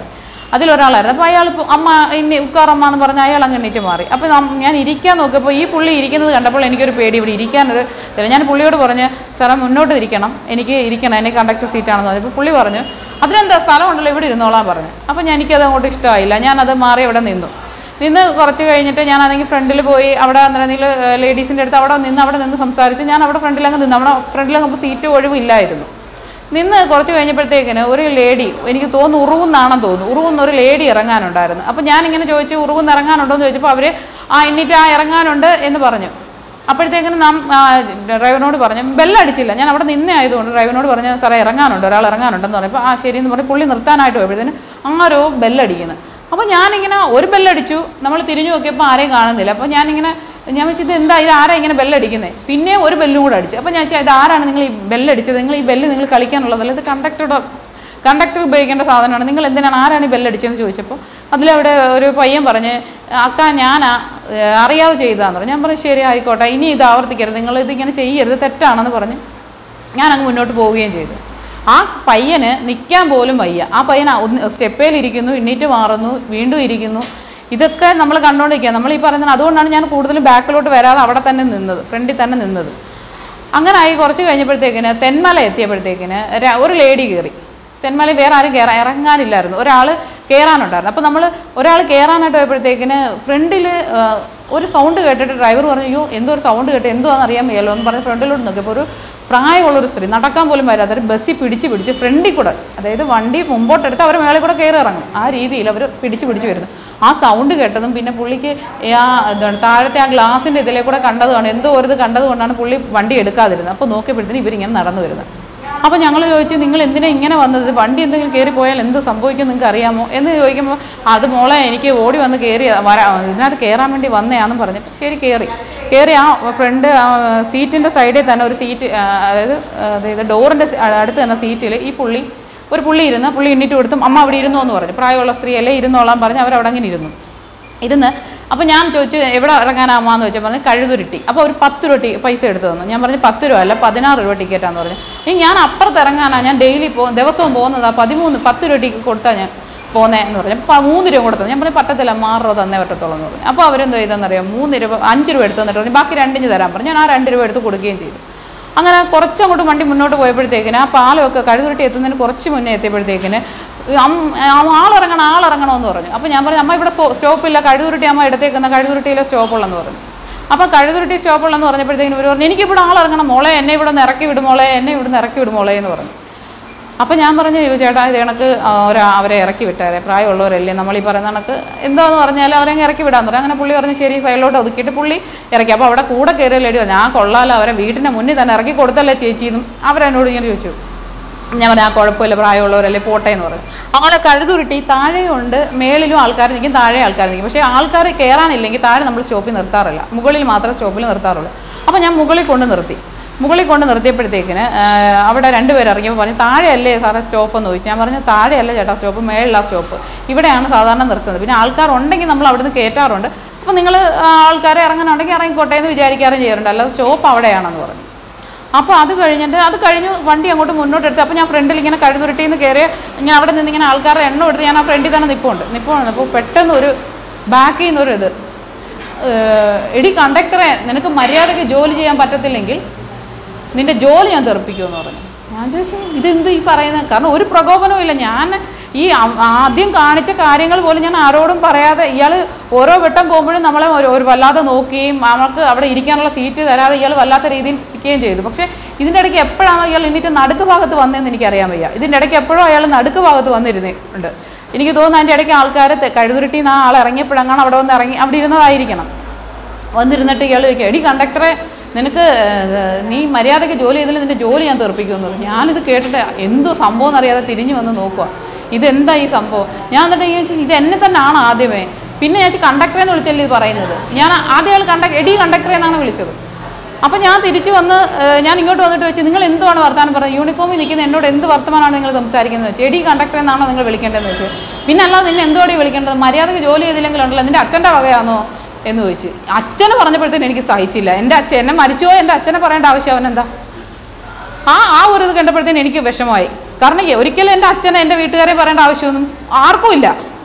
അതിലൊരാളായിരുന്നു അപ്പോൾ അയാൾ ഇപ്പോൾ അമ്മ ഇനി ഉക്കാറമ്മ എന്ന് പറഞ്ഞ് അയാൾ അങ്ങ് എണീറ്റ് മാറി അപ്പോൾ നം- ഞാൻ ഇരിക്കാൻ നോക്കിയപ്പോൾ ഈ പുള്ളി ഇരിക്കുന്നത് കണ്ടപ്പോൾ എനിക്കൊരു പേടി ഇവിടെ ഇരിക്കാനൊരു ഇല്ല. ഞാൻ പുള്ളിയോട് പറഞ്ഞ് സാറേ മുന്നോട്ട് ഇരിക്കണം എനിക്ക് ഇരിക്കണം എനിക്ക് കണ്ടക്ടർ സീറ്റാണെന്ന് പറഞ്ഞപ്പോൾ പുള്ളി പറഞ്ഞു അതിനെന്താ സ്ഥലമുണ്ടല്ലോ ഇവിടെ ഇരുന്നോളാൻ പറഞ്ഞു അപ്പോൾ ഞാൻ എനിക്കത് അങ്ങോട്ട് ഇഷ്ടമായില്ല ഞാനത് മാറി അവിടെ നിന്നു നിന്ന് കുറച്ച് കഴിഞ്ഞിട്ട് ഞാൻ അതെങ്കിൽ ഫ്രണ്ടിൽ പോയി അവിടെ എന്തെങ്കിലും ലേഡീസിൻ്റെ അടുത്ത് അവിടെ നിന്ന് അവിടെ നിന്ന് സംസാരിച്ച് ഞാൻ അവിടെ ഫ്രണ്ടിലങ്ങ് നിന്നു അവിടെ ഫ്രണ്ടിലങ്ങ് അപ്പോൾ സീറ്റ് ഒഴിവില്ലായിരുന്നു നിന്ന് കുറച്ച് കഴിഞ്ഞപ്പോഴത്തേക്കിന് ഒരു ലേഡി എനിക്ക് തോന്നുന്നു ഉറുവെന്നാണെന്ന് തോന്നുന്നു ഉറുവെന്ന് ഒരു ലേഡി ഇറങ്ങാനുണ്ടായിരുന്നു അപ്പോൾ ഞാനിങ്ങനെ ചോദിച്ചു ഉറുവെന്ന് ഇറങ്ങാനുണ്ടോ എന്ന് ചോദിച്ചപ്പോൾ അവർ ആ എന്നിട്ട് ആ ഇറങ്ങാനുണ്ട് എന്ന് പറഞ്ഞു അപ്പോഴത്തേക്കിനും നാം ആ, ഡ്രൈവറിനോട് പറഞ്ഞു ബെല്ലടിച്ചില്ല ഞാൻ അവിടെ നിന്നേ ആയതുകൊണ്ട് ഡ്രൈവറിനോട് പറഞ്ഞു സാറേ ഇറങ്ങാനുണ്ട് ഒരാൾ ഇറങ്ങാനുണ്ടെന്ന് പറഞ്ഞപ്പോൾ ആ ശരി എന്ന് പറഞ്ഞ് പുള്ളി നിർത്താനായിട്ട് പോയപ്പോഴത്തേന് ആരോ ബെല്ലടിക്കുന്നത് അപ്പോൾ ഞാനിങ്ങനെ ഒരു ബെല്ലടിച്ചു നമ്മൾ തിരിഞ്ഞു നോക്കിയപ്പോൾ ആരെയും കാണുന്നില്ല അപ്പോൾ ഞാനിങ്ങനെ ഞാൻ വെച്ചാൽ ഇത് എന്താ ഇത് ആരാ ഇങ്ങനെ ബെല്ലടിക്കുന്നത് പിന്നെ ഒരു ബെല്ലും കൂടെ അടിച്ചു അപ്പോൾ ഞാൻ വെച്ചാൽ ഇത് ആരാണ് നിങ്ങൾ ഈ ബെല്ലടിച്ചത് നിങ്ങൾ ഈ ബെല്ല് നിങ്ങൾ കളിക്കാനുള്ളതല്ല ഇത് കണ്ടക്ടറുടെ കണ്ടക്ടർ ഉപയോഗിക്കേണ്ട സാധനമാണ് നിങ്ങൾ എന്തിനാണ് ആരാണ് ഈ ബെല്ലടിച്ചതെന്ന് ചോദിച്ചപ്പോൾ അതിലവിടെ ഒരു പയ്യൻ പറഞ്ഞ് അക്ക ഞാനാ ഏഹ് അറിയാതെ ചെയ്തതാന്ന് പറഞ്ഞു ഞാൻ പറഞ്ഞു ശരി ആയിക്കോട്ടെ ഇനി ഇത് ആവർത്തിക്കരുത് നിങ്ങൾ ഇതിങ്ങനെ ചെയ്യരുത് തെറ്റാണെന്ന് പറഞ്ഞ് ഞാൻ അങ്ങ് മുന്നോട്ട് പോവുകയും ചെയ്തു ആ പയ്യന് നിൽക്കാൻ പോലും വയ്യ ആ പയ്യൻ സ്റ്റെപ്പേൽ ഇരിക്കുന്നു എണ്ണീറ്റ് മാറുന്നു വീണ്ടും ഇരിക്കുന്നു ഇതൊക്കെ നമ്മൾ കണ്ടുകൊണ്ടിരിക്കുക നമ്മൾ ഈ പറയുന്നത് അതുകൊണ്ടാണ് ഞാൻ കൂടുതലും ബാക്കിലോട്ട് വരാതെ അവിടെ തന്നെ നിന്നത് ഫ്രണ്ടിൽ തന്നെ നിന്നത് അങ്ങനെ ആയി കുറച്ച് കഴിഞ്ഞപ്പോഴത്തേക്കിന് തെന്മല എത്തിയപ്പോഴത്തേക്കിന് ര- ഒരു ലേഡി കയറി തെന്മല വേറെ ആരും കയറാൻ ഇറങ്ങാനില്ലായിരുന്നു ഒരാൾ കയറാനുണ്ടായിരുന്നു അപ്പോൾ നമ്മൾ ഒരാൾ കയറാനായിട്ട് പോയപ്പോഴത്തേക്കിന് ഫ്രണ്ടിൽ ഒരു സൗണ്ട് കേട്ടിട്ട് ഡ്രൈവർ പറഞ്ഞു അയ്യോ എന്തോ ഒരു സൗണ്ട് കേട്ട് എന്തോന്ന് അറിയാൻ വയ്യല്ലോ എന്ന് പറഞ്ഞ് ഫ്രണ്ടിലോട്ട് നോക്കിയപ്പോൾ ഒരു പ്രായമുള്ളൊരു സ്ത്രീ നടക്കാൻ പോലും വരാതെ ഒരു ബസ്സിൽ പിടിച്ച് പിടിച്ച് ഫ്രണ്ടിൽ കൂടെ അതായത് വണ്ടി മുമ്പോട്ടെടുത്ത് അവർ മേളിൽ കൂടെ കയറി ഇറങ്ങും ആ രീതിയിൽ അവർ പിടിച്ച് പിടിച്ച് വരുന്നു ആ സൗണ്ട് കേട്ടതും പിന്നെ പുള്ളിക്ക് ആ എന്താണ് താഴത്തെ ആ ഗ്ലാസിൻ്റെ ഇതിലെ കൂടെ കണ്ടതുമാണ് എന്തോ ഒരു ഇത് കണ്ടതുകൊണ്ടാണ് പുള്ളി വണ്ടി എടുക്കാതിരുന്നത് അപ്പോൾ നോക്കിയപ്പോഴത്തേന് ഇവരിങ്ങനെ നടന്നു വരുന്നത് അപ്പോൾ ഞങ്ങൾ ചോദിച്ചു നിങ്ങൾ എന്തിനാ ഇങ്ങനെ വന്നത് വണ്ടി എന്തെങ്കിലും കയറി പോയാൽ എന്ത് സംഭവിക്കും നിങ്ങൾക്ക് അറിയാമോ എന്ന് ചോദിക്കുമ്പോൾ അത് മോളെ എനിക്ക് ഓടി വന്ന് കയറി വരാ ഇതിനകത്ത് കയറാൻ വേണ്ടി വന്നയാണെന്ന് പറഞ്ഞു ശരി കയറി കയറി ആ ഫ്രണ്ട് സീറ്റിൻ്റെ സൈഡിൽ തന്നെ ഒരു സീറ്റ് അതായത് അതായത് ഡോറിൻ്റെ അടുത്ത് തന്നെ സീറ്റിൽ ഈ പുള്ളി ഒരു പുള്ളി ഇരുന്ന് പുള്ളി എണ്ണീറ്റ് കൊടുത്തും അമ്മ അവിടെ ഇരുന്നോ എന്ന് പറഞ്ഞു പ്രായമുള്ള സ്ത്രീയല്ലേ ഇരുന്നോളാൻ പറഞ്ഞ് അവരവിടെ അങ്ങനെ ഇരുന്നു ഇരുന്ന് അപ്പോൾ ഞാൻ ചോദിച്ചു എവിടെ ഇറങ്ങാനാമാന്ന് ചോദിച്ചാൽ പറഞ്ഞു കഴുതുരുട്ടി അപ്പോൾ ഒരു പത്ത് രൂപ ടി- പൈസ എടുത്തു തന്നു ഞാൻ പറഞ്ഞു പത്ത് രൂപ അല്ല പതിനാറ് രൂപ ടിക്കറ്റാന്ന് പറഞ്ഞു ഈ ഞാൻ അപ്പുറത്ത് ഇറങ്ങാനാണ് ഞാൻ ഡെയിലി പോ ദിവസവും പോകുന്നതാ പതിമൂന്ന് പത്ത് രൂപ ടിക്കറ്റ് കൊടുത്താൽ ഞാൻ പോകുന്നത് എന്ന് പറഞ്ഞു അപ്പോൾ മൂന്ന് രൂപ കൊടുത്തത് ഞാൻ പറഞ്ഞു പറ്റത്തില്ല ആറ് രൂപ തന്നേ പറ്റത്തുള്ളൂ എന്ന് പറഞ്ഞു അപ്പോൾ അവരെന്തോ ചെയ്തെന്നറിയാം മൂന്ന് രൂപ അഞ്ച് രൂപ എടുത്തു തന്നിട്ട് പറഞ്ഞു ബാക്കി രണ്ടിന് തരാൻ പറഞ്ഞു ഞാൻ ആ രണ്ട് രൂപ എടുത്ത് കൊടുക്കുകയും ചെയ്തു അങ്ങനെ കുറച്ചങ്ങോട്ട് വണ്ടി മുന്നോട്ട് പോയപ്പോഴത്തേക്കിന് ആ പാലമൊക്കെ കഴുതുരുട്ടി എത്തുന്നതിന് കുറച്ച് മുന്നേ എത്തിയപ്പോഴത്തേക്കിന് അം- ആ ആളിറങ്ങണം ആളിറങ്ങണമെന്ന് പറഞ്ഞു അപ്പോൾ ഞാൻ പറഞ്ഞു അമ്മ ഇവിടെ സ്റ്റോ- സ്റ്റോപ്പില്ല കഴുതുരുട്ടി അമ്മ എടുത്തേക്കുന്ന കഴുതുരുട്ടിയിലെ സ്റ്റോപ്പുള്ളെന്ന് പറഞ്ഞു അപ്പോൾ കഴുതുരുട്ടി സ്റ്റോപ്പുള്ളെന്ന് പറഞ്ഞപ്പോഴത്തേക്കിന് ഇവർ പറഞ്ഞു എനിക്കിവിടെ ആളിറങ്ങണം മോളെ എന്നെ ഇവിടെ നിന്ന് ഇറക്കി വിടും മോളെ എന്നെ ഇവിടെ നിന്ന് ഇറക്കി വിടും മോളെ എന്ന് പറഞ്ഞു അപ്പം ഞാൻ പറഞ്ഞു "അയ്യോ ചേട്ടാ ഇത് കണക്ക് ആ, ഒരാ അവരെ ഇറക്കി വിട്ടേരെ പ്രായമുള്ളവരല്ലേ നമ്മൾ ഈ പറയുന്ന കണക്ക് എന്താന്ന് പറഞ്ഞാൽ അവരെ അങ്ങ് ഇറക്കി വിടാന്ന് പറഞ്ഞു അങ്ങനെ പുള്ളി പറഞ്ഞു ശരി സൈഡിലോട്ട് ഒതുക്കിയിട്ട് പുള്ളി ഇറക്കി അപ്പോൾ അവിടെ കൂടെ കയറിയ ലേഡി പറഞ്ഞു ആ കൊള്ളാലോ അവരെ വീട്ടിൻ്റെ മുന്നിൽ തന്നെ ഇറക്കി കൊടുത്തല്ലേ ചേച്ചി എന്നും അവരെന്നോട് ഇങ്ങനെ ചോദിച്ചു ഞാൻ പറഞ്ഞു ആ കുഴപ്പമില്ല പ്രായമുള്ളവരല്ലേ പോട്ടെ എന്ന് പറഞ്ഞു അങ്ങനെ കഴുതുരുട്ടി താഴെയുണ്ട് മേളിലും ആൾക്കാർ നിൽക്കും താഴെ ആൾക്കാർ നിൽക്കും പക്ഷേ ആൾക്കാർ കയറാനില്ലെങ്കിൽ താഴെ നമ്മൾ സ്റ്റോപ്പിൽ നിർത്താറില്ല മുകളിൽ മാത്രമേ സ്റ്റോപ്പിൽ നിർത്താറുള്ളൂ അപ്പോൾ ഞാൻ മുകളിൽ കൊണ്ട് നിർത്തി മുകളിൽ കൊണ്ട് നിർത്തിയപ്പോഴത്തേക്കിന് ആ, അവിടെ രണ്ടുപേർ ഇറങ്ങിയപ്പോൾ പറഞ്ഞു താഴെയല്ലേ സാറേ സ്റ്റോപ്പ് എന്ന് ചോദിച്ചു ഞാൻ പറഞ്ഞു താഴെയല്ല ചേട്ടാ സ്റ്റോപ്പ് മേളിലാ സ്റ്റോപ്പ് ഇവിടെയാണ് സാധാരണ നിർത്തുന്നത് പിന്നെ ആൾക്കാർ ഉണ്ടെങ്കിൽ നമ്മൾ അവിടുന്ന് കയറ്റാറുണ്ട് അപ്പോൾ നിങ്ങൾ ആൾക്കാരെ ഇറങ്ങാനുണ്ടെങ്കിൽ ഇറങ്ങിക്കോട്ടെ എന്ന് വിചാരിക്കാറും ചെയ്യാറുണ്ട് അല്ലാതെ സ്റ്റോപ്പ് അവിടെയാണെന്ന് പറഞ്ഞു അപ്പോൾ അത് കഴിഞ്ഞിട്ട് അത് കഴിഞ്ഞ് വണ്ടി അങ്ങോട്ട് മുന്നോട്ട് എടുത്ത് അപ്പോൾ ഞാൻ ഫ്രണ്ടിൽ ഇങ്ങനെ കഴുതുരുട്ടിയിൽ നിന്ന് കയറി ഇങ്ങനെ അവിടെ നിന്ന് ഇങ്ങനെ ആൾക്കാരുടെ എണ്ണം എടുത്ത് ഞാൻ ആ ഫ്രണ്ടിൽ തന്നെ നിൽപ്പുണ്ട് നിൽപ്പുണ്ട് അപ്പോൾ പെട്ടെന്ന് ഒരു ബാക്കിൽ നിന്നൊരു ഇത് ഏഹ്, എടി കണ്ടക്ടറെ നിനക്ക് മര്യാദയ്ക്ക് ജോലി ചെയ്യാൻ പറ്റത്തില്ലെങ്കിൽ നിന്റെ ജോലി ഞാൻ തെറിപ്പിക്കുമെന്ന് പറഞ്ഞു ഞാൻ ചോദിച്ചു ഇതെന്ത് ഈ പറയുന്നത് കാരണം ഒരു പ്രകോപനവും ഇല്ല ഞാൻ ഈ ആ- ആദ്യം കാണിച്ച കാര്യങ്ങൾ പോലും ഞാൻ ആരോടും പറയാതെ ഇയാൾ ഓരോ വട്ടം പോകുമ്പോഴും നമ്മളെ ഒരു ഒരു വല്ലാതെ നോക്കുകയും നമുക്ക് അവിടെ ഇരിക്കാനുള്ള സീറ്റ് തരാതെ ഇയാൾ വല്ലാത്ത രീതിയിൽ ഇരിക്കുകയും ചെയ്തു പക്ഷേ ഇതിൻ്റെ ഇടയ്ക്ക് എപ്പോഴാണോ ഇയാൾ എന്നിട്ട് നടുക്ക് ഭാഗത്ത് വന്നതെന്ന് എനിക്കറിയാൻ വയ്യ ഇതിൻ്റെ ഇടയ്ക്ക് എപ്പോഴും അയാൾ നടുക്ക് ഭാഗത്ത് വന്നിരുന്നുണ്ട് എനിക്ക് തോന്നുന്നു അതിൻ്റെ ഇടയ്ക്ക് ആൾക്കാർ കഴുതുരുട്ടി ആ ആൾ ഇറങ്ങിയപ്പോഴങ്ങാണ് അവിടെ വന്ന് ഇറങ്ങി അവിടെ ഇരുന്നതായിരിക്കണം വന്നിരുന്നിട്ട് ഇയാൾ ചോദിക്കുക എടി കണ്ടക്ടറെ നിനക്ക് ഏർ, നീ മര്യാദയ്ക്ക് ജോലി ചെയ്തില്ല നിന്റെ ജോലി ഞാൻ തെറിപ്പിക്കുമെന്ന് പറഞ്ഞു ഞാനിത് കേട്ടിട്ട് എന്തോ സംഭവം എന്നറിയാതെ തിരിഞ്ഞു വന്ന് നോക്കുക ഇതെന്താ ഈ സംഭവം ഞാൻ എന്നിട്ട് ഞാൻ ചോദിച്ചു, ഇത് എന്നെ തന്നെയാണ് ആദ്യമേ പിന്നെ ഞാൻ കണ്ടക്ടറെ എന്ന് വിളിച്ചല്ലേ ഇത് പറയുന്നത് ഞാൻ ആദ്യം അയാൾ കണ്ടക്ടർ എടി കണ്ടക്ടറെ എന്നാണ് വിളിച്ചത് അപ്പം ഞാൻ തിരിച്ച് വന്ന് ഏർ, ഞാൻ ഇങ്ങോട്ട് വന്നിട്ട് വെച്ച് നിങ്ങൾ എന്തുവാണ് വർത്താനം പറയുന്നത് യൂണിഫോമിൽ നിൽക്കുന്ന എന്നോട് എന്ത് വർത്തമാനമാണ് നിങ്ങൾ സംസാരിക്കുന്നത് വെച്ച് എടി കണ്ടക്ടർ എന്നാണോ നിങ്ങൾ വിളിക്കേണ്ടതെന്ന് വെച്ച് പിന്നെ അല്ലാതെ നിന്നെ എന്തുവാടി വിളിക്കേണ്ടത് മര്യാദയ്ക്ക് ജോലി ചെയ്തില്ലെങ്കിലുണ്ടല്ലോ നിന്റെ അച്ഛൻ്റെ വകയാണോ എന്ന് ചോദിച്ചു അച്ഛനെ പറഞ്ഞപ്പോഴത്തേനും എനിക്ക് സഹിച്ചില്ല എൻ്റെ അച്ഛൻ എന്നെ മരിച്ചോ എൻ്റെ അച്ഛനെ പറയേണ്ട ആവശ്യം അവനെന്താ ആ ആ ഒരു ഇത് കണ്ടപ്പോഴത്തേനും എനിക്ക് വിഷമമായി കാരണം ഈ ഒരിക്കലും എൻ്റെ അച്ഛനെ എൻ്റെ വീട്ടുകാരെ പറയേണ്ട ആവശ്യമൊന്നും ആർക്കും ഇല്ല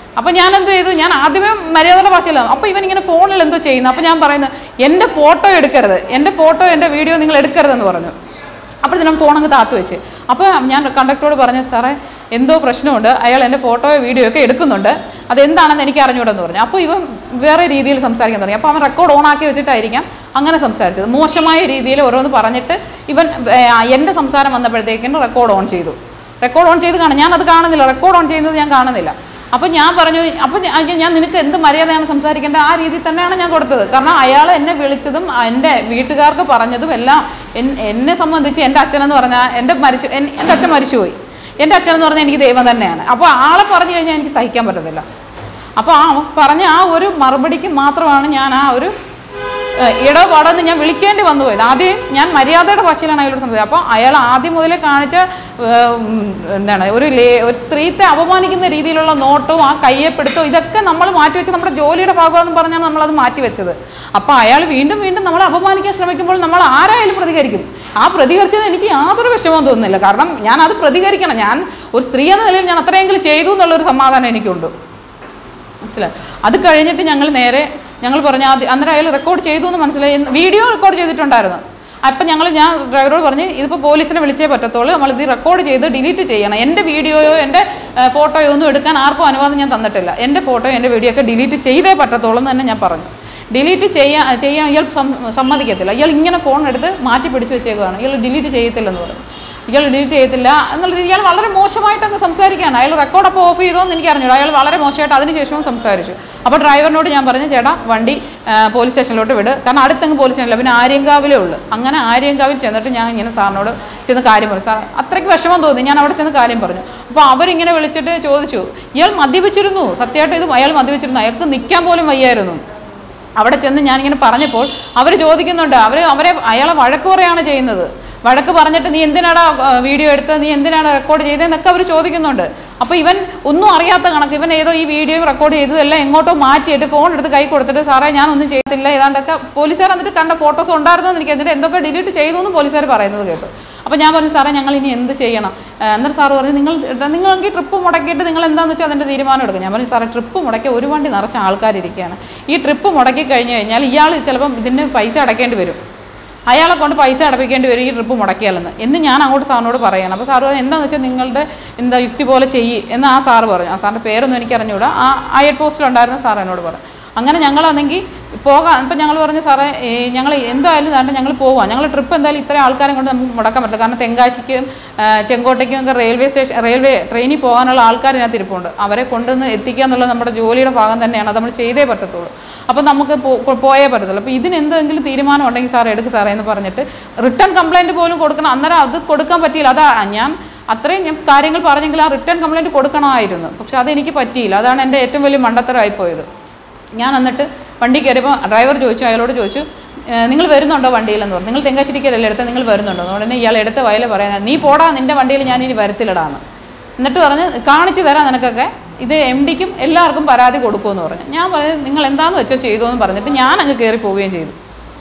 അപ്പം ഞാൻ എന്ത് ചെയ്തു ഞാൻ ആദ്യമേ മര്യാദയുടെ ഭാഷയിലാണ് അപ്പോൾ ഇവൻ ഇങ്ങനെ ഫോണിൽ എന്തോ ചെയ്യുന്നു അപ്പോൾ ഞാൻ പറയുന്നത് എൻ്റെ ഫോട്ടോ എടുക്കരുത് എൻ്റെ ഫോട്ടോ എൻ്റെ വീഡിയോ നിങ്ങൾ എടുക്കരുതെന്ന് പറഞ്ഞു അപ്പോഴത്തേനും ഫോൺ അങ്ങ് താത്തു വെച്ച് അപ്പോൾ ഞാൻ കണ്ടക്ടറോട് പറഞ്ഞു സാറേ എന്തോ പ്രശ്നമുണ്ട് അയാൾ എൻ്റെ ഫോട്ടോയോ വീഡിയോ ഒക്കെ എടുക്കുന്നുണ്ട് അതെന്താണെന്ന് എനിക്ക് അറിഞ്ഞൂടെന്ന് പറഞ്ഞു അപ്പോൾ ഇവൻ വേറെ രീതിയിൽ സംസാരിക്കാൻ തുടങ്ങി അപ്പോൾ അവൻ റെക്കോർഡ് ഓൺ ആക്കി വെച്ചിട്ടായിരിക്കാം അങ്ങനെ സംസാരിച്ചത് മോശമായ രീതിയിൽ ഓരോന്ന് പറഞ്ഞിട്ട് ഇവൻ ഏർ, എൻ്റെ സംസാരം വന്നപ്പോഴത്തേക്കും റെക്കോർഡ് ഓൺ ചെയ്തു റെക്കോർഡ് ഓൺ ചെയ്ത് കാണാം ഞാൻ അത് കാണുന്നില്ല റെക്കോർഡ് ഓൺ ചെയ്യുന്നത് ഞാൻ കാണുന്നില്ല അപ്പം ഞാൻ പറഞ്ഞു അപ്പം ഞാൻ ഞാൻ നിനക്ക് എന്ത് മര്യാദയാണ് സംസാരിക്കേണ്ടത് ആ രീതിയിൽ തന്നെയാണ് ഞാൻ കൊടുത്തത് കാരണം അയാൾ എന്നെ വിളിച്ചതും എൻ്റെ വീട്ടുകാർക്ക് പറഞ്ഞതും എല്ലാം എൻ- എന്നെ സംബന്ധിച്ച് എൻ്റെ അച്ഛനെന്ന് പറഞ്ഞാൽ എൻ്റെ മരിച്ചു എൻ- എൻ്റെ അച്ഛൻ മരിച്ചുപോയി എൻ്റെ അച്ഛനെന്ന് പറഞ്ഞാൽ എനിക്ക് ദൈവം തന്നെയാണ് അപ്പോൾ ആളെ പറഞ്ഞു കഴിഞ്ഞാൽ എനിക്ക് സഹിക്കാൻ പറ്റത്തില്ല അപ്പോൾ ആ പറഞ്ഞ ആ ഒരു മറുപടിക്ക് മാത്രമാണ് ഞാൻ ആ ഒരു ഏഹ് ഇടപാടെന്ന് ഞാൻ വിളിക്കേണ്ടി വന്നു പോയത് ആദ്യം ഞാൻ മര്യാദയുടെ ഭാഷയിലാണ് അയാളോട് സംസാരിച്ചത് അപ്പോൾ അയാൾ ആദ്യം മുതലേ കാണിച്ച ഏഹ്, ഉം, എന്താണ് ഒരു ലേ ഒരു സ്ത്രീത്തെ അപമാനിക്കുന്ന രീതിയിലുള്ള നോട്ടവും ആ കയ്യെപ്പെടുത്തവും ഇതൊക്കെ നമ്മൾ മാറ്റിവെച്ച് നമ്മുടെ ജോലിയുടെ ഭാഗമെന്ന് പറഞ്ഞാണ് നമ്മളത് മാറ്റിവെച്ചത് അപ്പോൾ അയാൾ വീണ്ടും വീണ്ടും നമ്മളെ അപമാനിക്കാൻ ശ്രമിക്കുമ്പോൾ നമ്മൾ ആരായാലും പ്രതികരിക്കും ആ പ്രതികരിച്ചത് എനിക്ക് യാതൊരു വിഷമവും തോന്നുന്നില്ല കാരണം ഞാൻ അത് പ്രതികരിക്കണം ഞാൻ ഒരു സ്ത്രീ എന്ന നിലയിൽ ഞാൻ അത്രയെങ്കിലും ചെയ്തു എന്നുള്ളൊരു സമാധാനം എനിക്കുണ്ട് മനസ്സിലായി അത് കഴിഞ്ഞിട്ട് ഞങ്ങൾ നേരെ ഞങ്ങൾ പറഞ്ഞു ആദ്യം അന്നേരം അയാൾ റെക്കോർഡ് ചെയ്തു എന്ന് മനസ്സിലായി വീഡിയോ റെക്കോർഡ് ചെയ്തിട്ടുണ്ടായിരുന്നു അപ്പം ഞങ്ങൾ ഞാൻ ഡ്രൈവറോട് പറഞ്ഞ് ഇതിപ്പോൾ പോലീസിനെ വിളിച്ചേ പറ്റത്തുള്ളൂ നമ്മൾ ഇത് റെക്കോർഡ് ചെയ്ത് ഡിലീറ്റ് ചെയ്യണം എൻ്റെ വീഡിയോയോ എൻ്റെ ഏഹ്, ഫോട്ടോയോ ഒന്നും എടുക്കാൻ ആർക്കും അനുവാദം ഞാൻ തന്നിട്ടില്ല എൻ്റെ ഫോട്ടോയോ എൻ്റെ വീഡിയോ ഒക്കെ ഡിലീറ്റ് ചെയ്തേ പറ്റത്തുള്ളൂ എന്ന് തന്നെ ഞാൻ പറഞ്ഞു ഡിലീറ്റ് ചെയ്യാൻ ചെയ്യാൻ ഇയാൾ സം- സമ്മതിക്കത്തില്ല ഇയാൾ ഇങ്ങനെ ഫോൺ എടുത്ത് മാറ്റി പിടിച്ച് വെച്ചേക്കുകയാണ് ഇയാൾ ഡിലീറ്റ് ചെയ്യത്തില്ലെന്ന് പറഞ്ഞു ഇയാൾ ഡിലീറ്റ് ചെയ്യത്തില്ല എന്നുള്ള രീതി ഇയാൾ വളരെ മോശമായിട്ട് അങ്ങ് സംസാരിക്കുകയാണ് അയാൾ റെക്കോർഡ് അപ്പോൾ ഓഫ് ചെയ്തോന്ന് എനിക്ക് അറിഞ്ഞില്ല അയാൾ വളരെ മോശമായിട്ട് അതിനുശേഷവും സംസാരിച്ചു അപ്പോൾ ഡ്രൈവറിനോട് ഞാൻ പറഞ്ഞു ചേട്ടാ വണ്ടി ആ, പോലീസ് സ്റ്റേഷനിലോട്ട് വിട് കാരണം അടുത്തങ്ങ് പോലീസ് സ്റ്റേഷനില്ല പിന്നെ ആര്യങ്കാവിലേ ഉള്ളൂ അങ്ങനെ ആര്യങ്കാവിൽ ചെന്നിട്ട് ഞാൻ ഇങ്ങനെ സാറിനോട് ചെന്ന് കാര്യം പറഞ്ഞു സാർ അത്രയ്ക്ക് വിഷമം തോന്നി ഞാൻ അവിടെ ചെന്ന് കാര്യം പറഞ്ഞു അപ്പോൾ അവരിങ്ങനെ വിളിച്ചിട്ട് ചോദിച്ചു ഇയാൾ മദ്യപിച്ചിരുന്നു സത്യമായിട്ട് ഇത് അയാൾ മദ്യപിച്ചിരുന്നു അയാൾക്ക് നിൽക്കാൻ പോലും വയ്യായിരുന്നു അവിടെ ചെന്ന് ഞാനിങ്ങനെ പറഞ്ഞപ്പോൾ അവർ ചോദിക്കുന്നുണ്ട് അവർ അവരെ അയാളെ വഴക്ക് പറയുകയാണ് ചെയ്യുന്നത് വഴക്ക് പറഞ്ഞിട്ട് നീ എന്തിനാടാ ആ, വീഡിയോ എടുത്ത് നീ എന്തിനാണ് റെക്കോർഡ് ചെയ്തതെന്നൊക്കെ അവർ ചോദിക്കുന്നുണ്ട് അപ്പോൾ ഇവൻ ഒന്നും അറിയാത്ത കണക്ക് ഇവൻ ഏതോ ഈ വീഡിയോ റെക്കോർഡ് ചെയ്തതെല്ലാം എങ്ങോട്ടോ മാറ്റിയിട്ട് ഫോൺ എടുത്ത് കൈ കൊടുത്തിട്ട് സാറേ ഞാനൊന്നും ചെയ്തില്ല ഏതാണ്ടൊക്കെ പോലീസുകാർ എന്നിട്ട് കണ്ട ഫോട്ടോസ് ഉണ്ടായിരുന്നു എന്ന് എനിക്ക് എന്നിട്ട് എന്തൊക്കെ ഡിലീറ്റ് ചെയ്തു എന്ന് പോലീസുകാർ പറയുന്നത് കേട്ടു അപ്പോൾ ഞാൻ പറഞ്ഞു സാറേ ഞങ്ങൾ ഇനി എന്ത് ചെയ്യണം ആ, എന്നിട്ട് സാറ് പറഞ്ഞു നിങ്ങൾ നിങ്ങൾക്ക് ട്രിപ്പ് മുടക്കിയിട്ട് നിങ്ങൾ എന്താണെന്ന് വെച്ചാൽ അതിൻ്റെ തീരുമാനം എടുക്കും ഞാൻ പറഞ്ഞു സാറേ ട്രിപ്പ് മുടക്കി ഒരു വണ്ടി നിറച്ച ആൾക്കാരിരിക്കുകയാണ് ഈ ട്രിപ്പ് മുടക്കി കഴിഞ്ഞ് കഴിഞ്ഞാൽ ഇയാൾ ചിലപ്പം ഇതിന് പൈസ അടയ്ക്കേണ്ടി വരും അയാളെ കൊണ്ട് പൈസ അടപ്പിക്കേണ്ടി വരും ഈ ട്രിപ്പ് മുടക്കിയാലെന്ന് എന്ന് ഞാൻ അങ്ങോട്ട് സാറിനോട് പറയണം അപ്പോൾ സാറ് പറഞ്ഞു എന്താണെന്ന് വെച്ചാൽ നിങ്ങളുടെ എന്താ യുക്തി പോലെ ചെയ്യ് എന്ന് ആ സാറ് പറഞ്ഞു ആ സാറിൻ്റെ പേരൊന്നും എനിക്ക് അറിഞ്ഞുകൂടാ ആ അയർ പോസ്റ്റിലുണ്ടായിരുന്ന സാർ എന്നോട് പറഞ്ഞു അങ്ങനെ ഞങ്ങളാണെങ്കിൽ പോകാം ഇപ്പം ഞങ്ങൾ പറഞ്ഞു സാറേ ഏ, ഞങ്ങൾ എന്തായാലും വേണ്ട ഞങ്ങൾ പോവാം ഞങ്ങൾ ട്രിപ്പ് എന്തായാലും ഇത്രയും ആൾക്കാരെ കൊണ്ട് നമുക്ക് മുടക്കാൻ പറ്റില്ല കാരണം തെങ്കാശിക്കും ആ, ചെങ്കോട്ടയ്ക്കും ഒക്കെ റെയിൽവേ സ്റ്റേഷൻ റെയിൽവേ ട്രെയിനിൽ പോകാനുള്ള ആൾക്കാർ ഇതിനകത്ത് ഇരിപ്പുണ്ട് അവരെ കൊണ്ടുവന്ന് എത്തിക്കുക എന്നുള്ളത് നമ്മുടെ ജോലിയുടെ ഭാഗം തന്നെയാണ് അത് നമ്മൾ ചെയ്തേ പറ്റത്തുള്ളൂ അപ്പോൾ നമുക്ക് പോ- കൊ- പോയേ പറ്റത്തുള്ളൂ അപ്പോൾ ഇതിന് എന്തെങ്കിലും തീരുമാനം ഉണ്ടെങ്കിൽ സാർ എടുക്ക് സാറേ എന്ന് പറഞ്ഞിട്ട് റിട്ടേൺ കംപ്ലൈൻറ്റ് പോലും കൊടുക്കണം അന്നേരം അത് കൊടുക്കാൻ പറ്റിയില്ല അതാ ഞാൻ അത്രയും ഞാൻ കാര്യങ്ങൾ പറഞ്ഞെങ്കിൽ ആ റിട്ടേൺ കംപ്ലൈൻറ്റ് കൊടുക്കണമായിരുന്നു പക്ഷെ അതെനിക്ക് പറ്റിയില്ല അതാണ് എൻ്റെ ഏറ്റവും വലിയ മണ്ടത്തരമായിപ്പോയത് ഞാൻ എന്നിട്ട് വണ്ടി കയറിയപ്പോൾ ഡ്രൈവർ ചോദിച്ചു അയാളോട് ചോദിച്ചു "ഏഹ് നിങ്ങൾ വരുന്നുണ്ടോ വണ്ടിയിലെന്ന് പറഞ്ഞു നിങ്ങൾ തെങ്കാശ്ശേരിക്കരല്ലേ എടുത്ത് നിങ്ങൾ വരുന്നുണ്ടോ എന്ന് ഉടനെ ഇയാൾ എടുത്ത വയലെ പറയാൻ നീ പോടാ നിൻ്റെ വണ്ടിയിൽ ഞാൻ ഇനി വരത്തില്ലടാന്ന് എന്നിട്ട് പറഞ്ഞ് കാണിച്ചു തരാം നിനക്കൊക്കെ ഇത് എം ഡിക്കും എല്ലാവർക്കും പരാതി കൊടുക്കുമെന്ന് പറഞ്ഞു ഞാൻ പറഞ്ഞു നിങ്ങൾ എന്താണെന്ന് വെച്ചോ ചെയ്തു എന്ന് പറഞ്ഞിട്ട് ഞാൻ അങ്ങ് കയറി പോവുകയും ചെയ്തു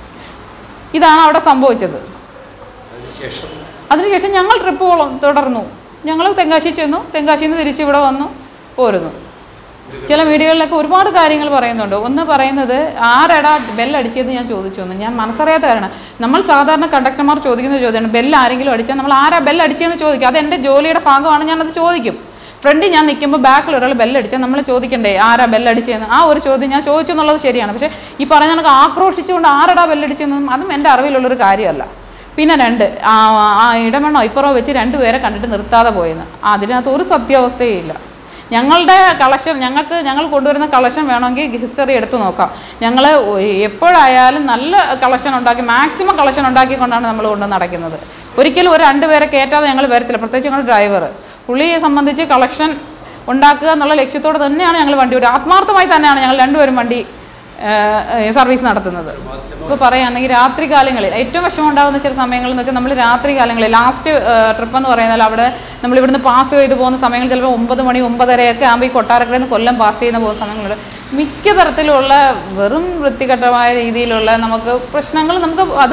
ഇതാണ് അവിടെ സംഭവിച്ചത് അതിനുശേഷം ഞങ്ങൾ ട്രിപ്പ് തുടർന്നു ഞങ്ങൾ തെങ്കാശി ചെന്നു തെങ്കാശിയിൽ നിന്ന് തിരിച്ച് ഇവിടെ വന്നു പോരുന്നു ചില വീഡിയോകളിലൊക്കെ ഒരുപാട് കാര്യങ്ങൾ പറയുന്നുണ്ട് ഒന്ന് പറയുന്നത് ആരെടാ ബെല്ലടിച്ചതെന്ന് ഞാൻ ചോദിച്ചു എന്ന് ഞാൻ മനസ്സറിയാത്ത കാരണം നമ്മൾ സാധാരണ കണ്ടക്ടർമാർ ചോദിക്കുന്ന ചോദ്യമാണ് ബെല്ല് ആരെങ്കിലും അടിച്ചാൽ നമ്മൾ ആരാ ബെല്ലടിച്ചതെന്ന് ചോദിക്കും അത് എൻ്റെ ജോലിയുടെ ഭാഗമാണ് ഞാനത് ചോദിക്കും ഫ്രണ്ടിൽ ഞാൻ നിൽക്കുമ്പോൾ ബാക്കിൽ ഒരാൾ ബെല്ലടിച്ചാൽ നമ്മൾ ചോദിക്കണ്ടേ ആരാ ബെല്ലടിച്ചതെന്ന് ആ ഒരു ചോദ്യം ഞാൻ ചോദിച്ചു എന്നുള്ളത് ശരിയാണ് പക്ഷേ ഈ പറഞ്ഞ കണക്ക് ആക്രോശിച്ചുകൊണ്ട് ആരടാ ബെല്ലടിച്ചതെന്നും അതും എൻ്റെ അറിവിലുള്ളൊരു കാര്യമല്ല പിന്നെ രണ്ട് ആ ആ ഇടമണ്ണോ ഇപ്പുറോ വെച്ച് രണ്ടുപേരെ കണ്ടിട്ട് നിർത്താതെ പോയെന്ന് അതിനകത്ത് ഒരു സത്യാവസ്ഥയും ഇല്ല ഞങ്ങളുടെ കളക്ഷൻ ഞങ്ങൾക്ക് ഞങ്ങൾ കൊണ്ടുവരുന്ന കളക്ഷൻ വേണമെങ്കിൽ ഹിസ്റ്ററി എടുത്തു നോക്കാം ഞങ്ങൾ എപ്പോഴായാലും നല്ല കളക്ഷൻ ഉണ്ടാക്കി മാക്സിമം കളക്ഷൻ ഉണ്ടാക്കിക്കൊണ്ടാണ് നമ്മൾ കൊണ്ടുവന്ന് നടക്കുന്നത് ഒരിക്കലും ഒരു രണ്ടുപേരെ കയറ്റാതെ ഞങ്ങൾ വരത്തില്ല പ്രത്യേകിച്ച് ഞങ്ങളുടെ ഡ്രൈവർ പുള്ളിയെ സംബന്ധിച്ച് കളക്ഷൻ ഉണ്ടാക്കുക എന്നുള്ള ലക്ഷ്യത്തോടെ തന്നെയാണ് ഞങ്ങൾ വണ്ടി ഓടുക ആത്മാർത്ഥമായി തന്നെയാണ് ഞങ്ങൾ രണ്ടുപേരും വണ്ടി ഏഹ്, സർവീസ് നടത്തുന്നത് ഇപ്പോൾ പറയുകയാണെങ്കിൽ രാത്രി കാലങ്ങളിൽ ഏറ്റവും വിഷമം ഉണ്ടാകുന്ന ചില സമയങ്ങളിൽ എന്ന് വെച്ചാൽ നമ്മൾ രാത്രി കാലങ്ങളിൽ ലാസ്റ്റ് ട്രിപ്പ് എന്ന് പറയുന്നത് അവിടെ നമ്മൾ ഇവിടുന്ന് പാസ് ചെയ്ത് പോകുന്ന സമയങ്ങളിൽ ചിലപ്പോൾ ഒമ്പത് മണി ഒമ്പതരയൊക്കെ ആകുമ്പോൾ ഈ കൊട്ടാരക്കരയിൽ നിന്ന് കൊല്ലം പാസ് ചെയ്യുന്ന പോകുന്ന സമയങ്ങളുണ്ട് മിക്ക തരത്തിലുള്ള വെറും വൃത്തികെട്ടമായ രീതിയിലുള്ള നമുക്ക് പ്രശ്നങ്ങൾ നമുക്ക് അത്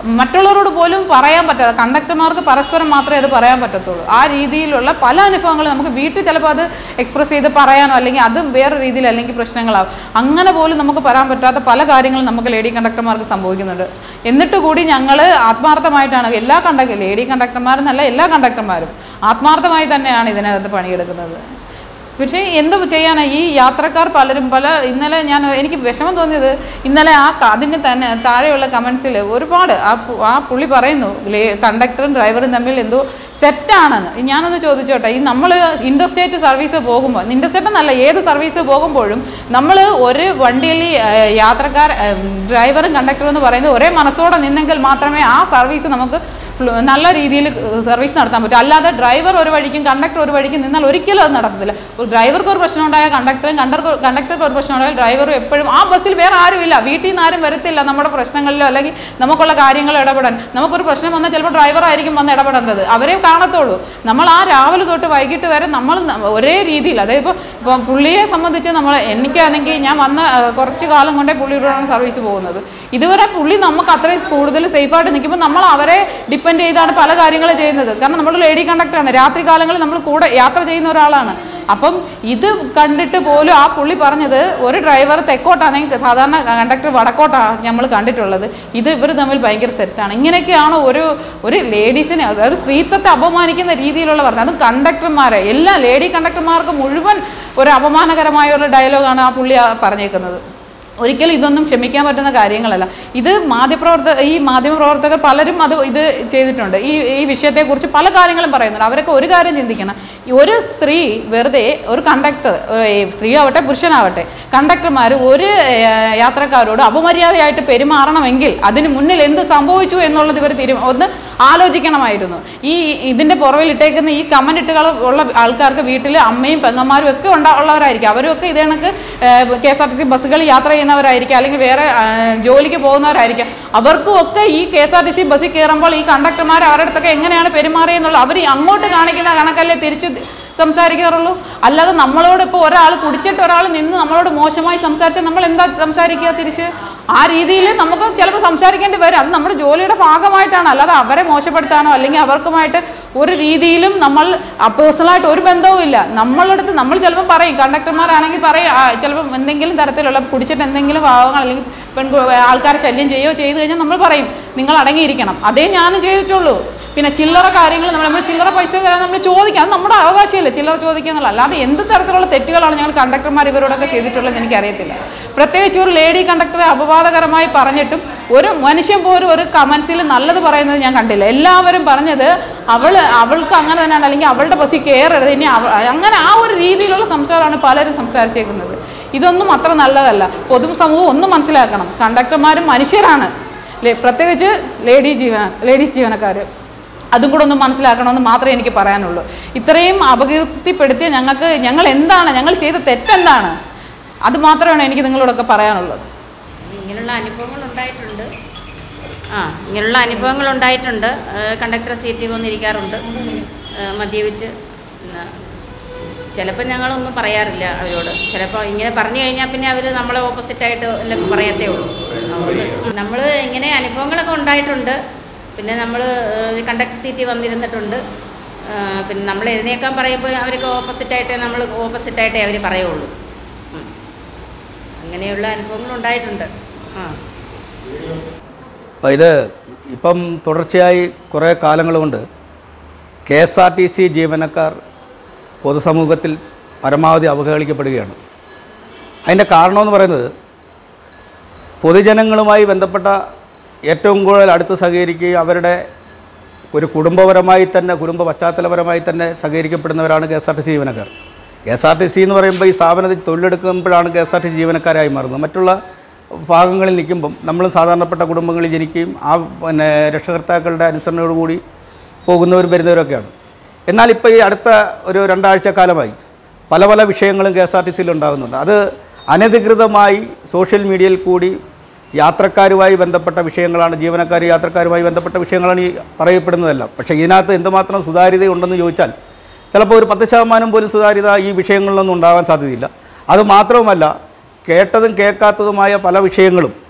മറ്റുള്ളവരോട് പോലും പറയാൻ പറ്റാതെ കണ്ടക്ടർമാർക്ക് പരസ്പരം മാത്രമേ അത് പറയാൻ പറ്റത്തുള്ളൂ ആ രീതിയിലുള്ള പല അനുഭവങ്ങളും നമുക്ക് വീട്ടിൽ ചിലപ്പോൾ അത് എക്സ്പ്രസ് ചെയ്ത് പറയാനോ അല്ലെങ്കിൽ അത് വേറെ രീതിയിൽ അല്ലെങ്കിൽ പ്രശ്നങ്ങളാവും അങ്ങനെ പോലും നമുക്ക് പറയാൻ പറ്റാത്ത പല കാര്യങ്ങളും നമുക്ക് ലേഡി കണ്ടക്ടർമാർക്ക് സംഭവിക്കുന്നുണ്ട് എന്നിട്ട് കൂടി ഞങ്ങൾ ആത്മാർത്ഥമായിട്ടാണ് എല്ലാ കണ്ടക്ടർ ലേഡി കണ്ടക്ടർമാരെന്നല്ല എല്ലാ കണ്ടക്ടർമാരും ആത്മാർത്ഥമായി തന്നെയാണ് ഇതിനകത്ത് പണിയെടുക്കുന്നത് പക്ഷേ എന്ത് ചെയ്യാനാ ഈ യാത്രക്കാർ പലരും പല ഇന്നലെ ഞാൻ എനിക്ക് വിഷമം തോന്നിയത് ഇന്നലെ ആ ക- അതിന് തന്നെ താഴെയുള്ള കമൻസിൽ ഒരുപാട് ആ പു- ആ പുള്ളി പറയുന്നു ലേ- കണ്ടക്ടറും ഡ്രൈവറും തമ്മിൽ എന്തോ സെറ്റാണെന്ന് ഞാനൊന്ന് ചോദിച്ചോട്ടെ ഈ നമ്മൾ ഇൻഡർസ്റ്റേറ്റ് സർവീസ് പോകുമ്പോൾ ഇൻഡർസ്റ്റേറ്റ് എന്നല്ല ഏത് സർവീസ് പോകുമ്പോഴും നമ്മൾ ഒരു വണ്ടിയിൽ ആ, യാത്രക്കാർ ആ, ഡ്രൈവറും കണ്ടക്ടറും എന്ന് പറയുന്നത് ഒരേ മനസ്സോടെ നിന്നെങ്കിൽ മാത്രമേ ആ സർവീസ് നമുക്ക് ഫ്ലു- നല്ല രീതിയിൽ സർവീസ് നടത്താൻ പറ്റും അല്ലാതെ ഡ്രൈവർ ഒരു വഴിക്കും കണ്ടക്ടർ ഒരു വഴിക്കും നിന്നാൽ ഒരിക്കലും അത് നടക്കത്തില്ല ഒരു ഡ്രൈവർക്ക് ഒരു പ്രശ്നം ഉണ്ടായാൽ കണ്ടക്ടറും കണ്ടക്ടർ കണ്ടക്ടർക്ക് ഒരു പ്രശ്നം ഉണ്ടായാൽ ഡ്രൈവറും എപ്പോഴും ആ ബസ്സിൽ വേറെ ആരുമില്ല വീട്ടിൽ നിന്ന് ആരും വരത്തില്ല നമ്മുടെ പ്രശ്നങ്ങളിലോ അല്ലെങ്കിൽ നമുക്കുള്ള കാര്യങ്ങൾ ഇടപെടാൻ നമുക്കൊരു പ്രശ്നം വന്നാൽ ചിലപ്പോൾ ഡ്രൈവർ ആയിരിക്കും വന്ന് ഇടപെടേണ്ടത് അവരെ കാണത്തുള്ളൂ നമ്മൾ ആ രാവിലെ തൊട്ട് വൈകിട്ട് വരെ നമ്മൾ ന- ഒരേ രീതിയിൽ അതായത് ഇപ്പോൾ ഇപ്പം പുള്ളിയെ സംബന്ധിച്ച് നമ്മൾ എനിക്കാണെങ്കിൽ ഞാൻ വന്ന ആ, കുറച്ച് കാലം കൊണ്ടേ പുള്ളിയോടാണ് സർവീസ് പോകുന്നത് ഇതുവരെ പുള്ളി നമുക്ക് അത്രയും കൂടുതൽ സേഫായിട്ട് നിൽക്കുമ്പോൾ നമ്മൾ അവരെ ഡിപ്പെൻഡ് ചെയ്താണ് പല കാര്യങ്ങളും ചെയ്യുന്നത് കാരണം നമ്മൾ ലേഡി കണ്ടക്ടറാണ് രാത്രി കാലങ്ങളിൽ നമ്മൾ കൂടെ യാത്ര ചെയ്യുന്ന ഒരാളാണ് അപ്പം ഇത് കണ്ടിട്ട് പോലും ആ പുള്ളി പറഞ്ഞത് ഒരു ഡ്രൈവർ തെക്കോട്ടാണെങ്കിൽ സാധാരണ കണ്ടക്ടർ വടക്കോട്ടാണ് നമ്മൾ കണ്ടിട്ടുള്ളത് ഇത് ഇവർ തമ്മിൽ ഭയങ്കര സെറ്റാണ് ഇങ്ങനെയൊക്കെയാണ് ഒരു ഒരു ലേഡീസിനെ ഒരു സ്ത്രീത്വത്തെ അപമാനിക്കുന്ന രീതിയിലുള്ള പറഞ്ഞത് അതും കണ്ടക്ടർമാരെ എല്ലാ ലേഡി കണ്ടക്ടർമാർക്ക് മുഴുവൻ ഒരു അപമാനകരമായ ഒരു ഡയലോഗാണ് ആ പുള്ളി ആ പറഞ്ഞേക്കുന്നത് ഒരിക്കലും ഇതൊന്നും ക്ഷമിക്കാൻ പറ്റുന്ന കാര്യങ്ങളല്ല ഇത് മാധ്യമപ്രവർത്തക ഈ മാധ്യമപ്രവർത്തകർ പലരും അത് ഇത് ചെയ്തിട്ടുണ്ട് ഈ ഈ വിഷയത്തെക്കുറിച്ച് പല കാര്യങ്ങളും പറയുന്നുണ്ട് അവരൊക്കെ ഒരു കാര്യം ചിന്തിക്കണം ഈ ഒരു സ്ത്രീ വെറുതെ ഒരു കണ്ടക്ടർ സ്ത്രീ ആവട്ടെ പുരുഷനാവട്ടെ കണ്ടക്ടർമാർ ഒരു ഏഹ്, യാത്രക്കാരോട് അപമര്യാദയായിട്ട് പെരുമാറണമെങ്കിൽ അതിന് മുന്നിൽ എന്ത് സംഭവിച്ചു എന്നുള്ളത് ഇവർ തീരു ഒന്ന് ആലോചിക്കണമായിരുന്നു ഈ ഇതിൻ്റെ പുറകിൽ ഇട്ടേക്കുന്ന ഈ കമൻ്റ് ഇട്ടുകൾ ഉള്ള ആൾക്കാർക്ക് വീട്ടിൽ അമ്മയും പെങ്ങന്മാരും ഒക്കെ ഉണ്ടാ ഉള്ളവരായിരിക്കും അവരൊക്കെ ഇത് കണക്ക് K S R T C ബസ്സുകളിൽ യാത്ര ചെയ്യുന്നവരായിരിക്കും അല്ലെങ്കിൽ വേറെ ആ, ജോലിക്ക് പോകുന്നവരായിരിക്കും അവർക്കും ഒക്കെ ഈ K S R T C ബസ്സിൽ കയറുമ്പോൾ ഈ കണ്ടക്ടർമാർ അവരുടെ അടുത്തൊക്കെ എങ്ങനെയാണ് പെരുമാറിയെന്നുള്ള അവർ അങ്ങോട്ട് കാണിക്കുന്ന കണക്കല്ലേ തിരിച്ച് സംസാരിക്കാറുള്ളൂ അല്ലാതെ നമ്മളോട് ഇപ്പോൾ ഒരാൾ കുടിച്ചിട്ട് ഒരാൾ നിന്ന് നമ്മളോട് മോശമായി സംസാരിച്ചാൽ നമ്മൾ എന്താ സംസാരിക്കുക തിരിച്ച് ആ രീതിയിൽ നമുക്ക് ചിലപ്പോൾ സംസാരിക്കേണ്ടി വരും അത് നമ്മുടെ ജോലിയുടെ ഭാഗമായിട്ടാണ് അല്ലാതെ അവരെ മോശപ്പെടുത്താനോ അല്ലെങ്കിൽ അവർക്കുമായിട്ട് ഒരു രീതിയിലും നമ്മൾ പേഴ്സണലായിട്ട് ഒരു ബന്ധവും ഇല്ല നമ്മളടുത്ത് നമ്മൾ ചിലപ്പോൾ പറയും കണ്ടക്ടർമാരാണെങ്കിൽ പറയും ആ, ചിലപ്പോൾ എന്തെങ്കിലും തരത്തിലുള്ള കുടിച്ചിട്ട് എന്തെങ്കിലും ഭാവങ്ങൾ അല്ലെങ്കിൽ പെൺകു ആൾക്കാരെ ശല്യം ചെയ്യുകയോ ചെയ്തു കഴിഞ്ഞാൽ നമ്മൾ പറയും നിങ്ങൾ അടങ്ങിയിരിക്കണം അതേ ഞാനും ചെയ്തിട്ടുള്ളൂ പിന്നെ ചില്ലറ കാര്യങ്ങൾ നമ്മൾ നമ്മൾ ചില്ലറ പൈസ തരാൻ നമ്മൾ ചോദിക്കാം അത് നമ്മുടെ അവകാശമല്ലേ ചില്ലറ ചോദിക്കുക എന്നുള്ള അല്ലാതെ എന്ത് തരത്തിലുള്ള തെറ്റുകളാണ് ഞങ്ങൾ കണ്ടക്ടർമാർ ഇവരോടൊക്കെ ചെയ്തിട്ടുള്ളത് എനിക്കറിയത്തില്ല പ്രത്യേകിച്ച് ഒരു ലേഡി കണ്ടക്ടറെ അപവാദകരമായി പറഞ്ഞിട്ടും ഒരു മനുഷ്യൻ പോലും ഒരു കമൻസിൽ നല്ലത് പറയുന്നത് ഞാൻ കണ്ടില്ല എല്ലാവരും പറഞ്ഞത് അവൾ അവൾക്ക് അങ്ങനെ തന്നെയാണ് അല്ലെങ്കിൽ അവളുടെ ബസ്സിൽ കയറരുത് ഇനി അവ അങ്ങനെ ആ ഒരു രീതിയിലുള്ള സംസാരമാണ് പലരും സംസാരിച്ചേക്കുന്നത് ഇതൊന്നും അത്ര നല്ലതല്ല പൊതുസമൂഹം ഒന്നും മനസ്സിലാക്കണം കണ്ടക്ടർമാരും മനുഷ്യരാണ് ലേ- പ്രത്യേകിച്ച് ലേഡി ജീവന ലേഡീസ് ജീവനക്കാർ അതും കൂടെ ഒന്ന് മനസ്സിലാക്കണമെന്ന് മാത്രമേ എനിക്ക് പറയാനുള്ളൂ ഇത്രയും അപകീർത്തിപ്പെടുത്തിയ ഞങ്ങൾക്ക് ഞങ്ങൾ എന്താണ് ഞങ്ങൾ ചെയ്ത തെറ്റെന്താണ് അത് മാത്രമാണ് എനിക്ക് നിങ്ങളോടൊക്കെ പറയാനുള്ളത് ഇങ്ങനെയുള്ള അനുഭവങ്ങൾ ഉണ്ടായിട്ടുണ്ട് ആ ഇങ്ങനെയുള്ള അനുഭവങ്ങൾ ഉണ്ടായിട്ടുണ്ട് കണ്ടക്ടർ സീറ്റിൽ വന്നിരിക്കാറുണ്ട് ആ, മദ്യപിച്ച് പിന്നെ ചിലപ്പോൾ ഞങ്ങളൊന്നും പറയാറില്ല അവരോട് ചിലപ്പോൾ ഇങ്ങനെ പറഞ്ഞു കഴിഞ്ഞാൽ പിന്നെ അവർ നമ്മളെ ഓപ്പോസിറ്റായിട്ട് എല്ലാം പറയത്തേ ഉള്ളൂ നമ്മൾ ഇങ്ങനെ അനുഭവങ്ങളൊക്കെ ഉണ്ടായിട്ടുണ്ട് പിന്നെ നമ്മൾ കണ്ടക്ടർ സീറ്റിൽ വന്നിരുന്നിട്ടുണ്ട് ആ, പിന്നെ നമ്മൾ എഴുന്നേക്കാൻ പറയുമ്പോൾ അവർക്ക് ഓപ്പോസിറ്റായിട്ടേ നമ്മൾ ഓപ്പോസിറ്റായിട്ടേ അവർ പറയുള്ളൂ ഉം. അങ്ങനെയുള്ള അനുഭവങ്ങൾ ഉണ്ടായിട്ടുണ്ട് ആ അപ്പം ഇത് ഇപ്പം തുടർച്ചയായി കുറേ കാലങ്ങൾ കൊണ്ട് K S R T C ജീവനക്കാർ പൊതുസമൂഹത്തിൽ പരമാവധി അവഹേളിക്കപ്പെടുകയാണ് അതിൻ്റെ കാരണമെന്ന് പറയുന്നത് പൊതുജനങ്ങളുമായി ബന്ധപ്പെട്ട ഏറ്റവും കൂടുതൽ അടുത്ത് സഹകരിക്കുകയും അവരുടെ ഒരു കുടുംബപരമായി തന്നെ കുടുംബ പശ്ചാത്തലപരമായി തന്നെ സഹകരിക്കപ്പെടുന്നവരാണ് K S R T C ജീവനക്കാർ K S R T C എന്ന് പറയുമ്പോൾ ഈ സ്ഥാപനത്തിൽ തൊഴിലെടുക്കുമ്പോഴാണ് K S R T C ജീവനക്കാരായി മാറുന്നത് മറ്റുള്ള ഭാഗങ്ങളിൽ നിൽക്കുമ്പം നമ്മൾ സാധാരണപ്പെട്ട കുടുംബങ്ങളിൽ ജനിക്കുകയും ആ പിന്നെ രക്ഷകർത്താക്കളുടെ അനുസരണയോടുകൂടി പോകുന്നവരും വരുന്നവരൊക്കെയാണ് എന്നാൽ ഇപ്പോൾ ഈ അടുത്ത ഒരു രണ്ടാഴ്ച കാലമായി പല പല വിഷയങ്ങളും കെ എസ് ആർ ടി സിയിൽ ഉണ്ടാകുന്നുണ്ട് അത് അനധികൃതമായി സോഷ്യൽ മീഡിയയിൽ കൂടി യാത്രക്കാരുമായി ബന്ധപ്പെട്ട വിഷയങ്ങളാണ് ജീവനക്കാർ യാത്രക്കാരുമായി ബന്ധപ്പെട്ട വിഷയങ്ങളാണ് ഈ പറയപ്പെടുന്നതെല്ലാം പക്ഷേ ഇതിനകത്ത് എന്തുമാത്രം സുതാര്യത ഉണ്ടെന്ന് ചോദിച്ചാൽ ചിലപ്പോൾ ഒരു പത്ത് ശതമാനം പോലും സുതാര്യത ഈ വിഷയങ്ങളിലൊന്നും ഉണ്ടാകാൻ സാധ്യതയില്ല അത് മാത്രവുമല്ല കേട്ടതും കേൾക്കാത്തതുമായ പല വിഷയങ്ങളും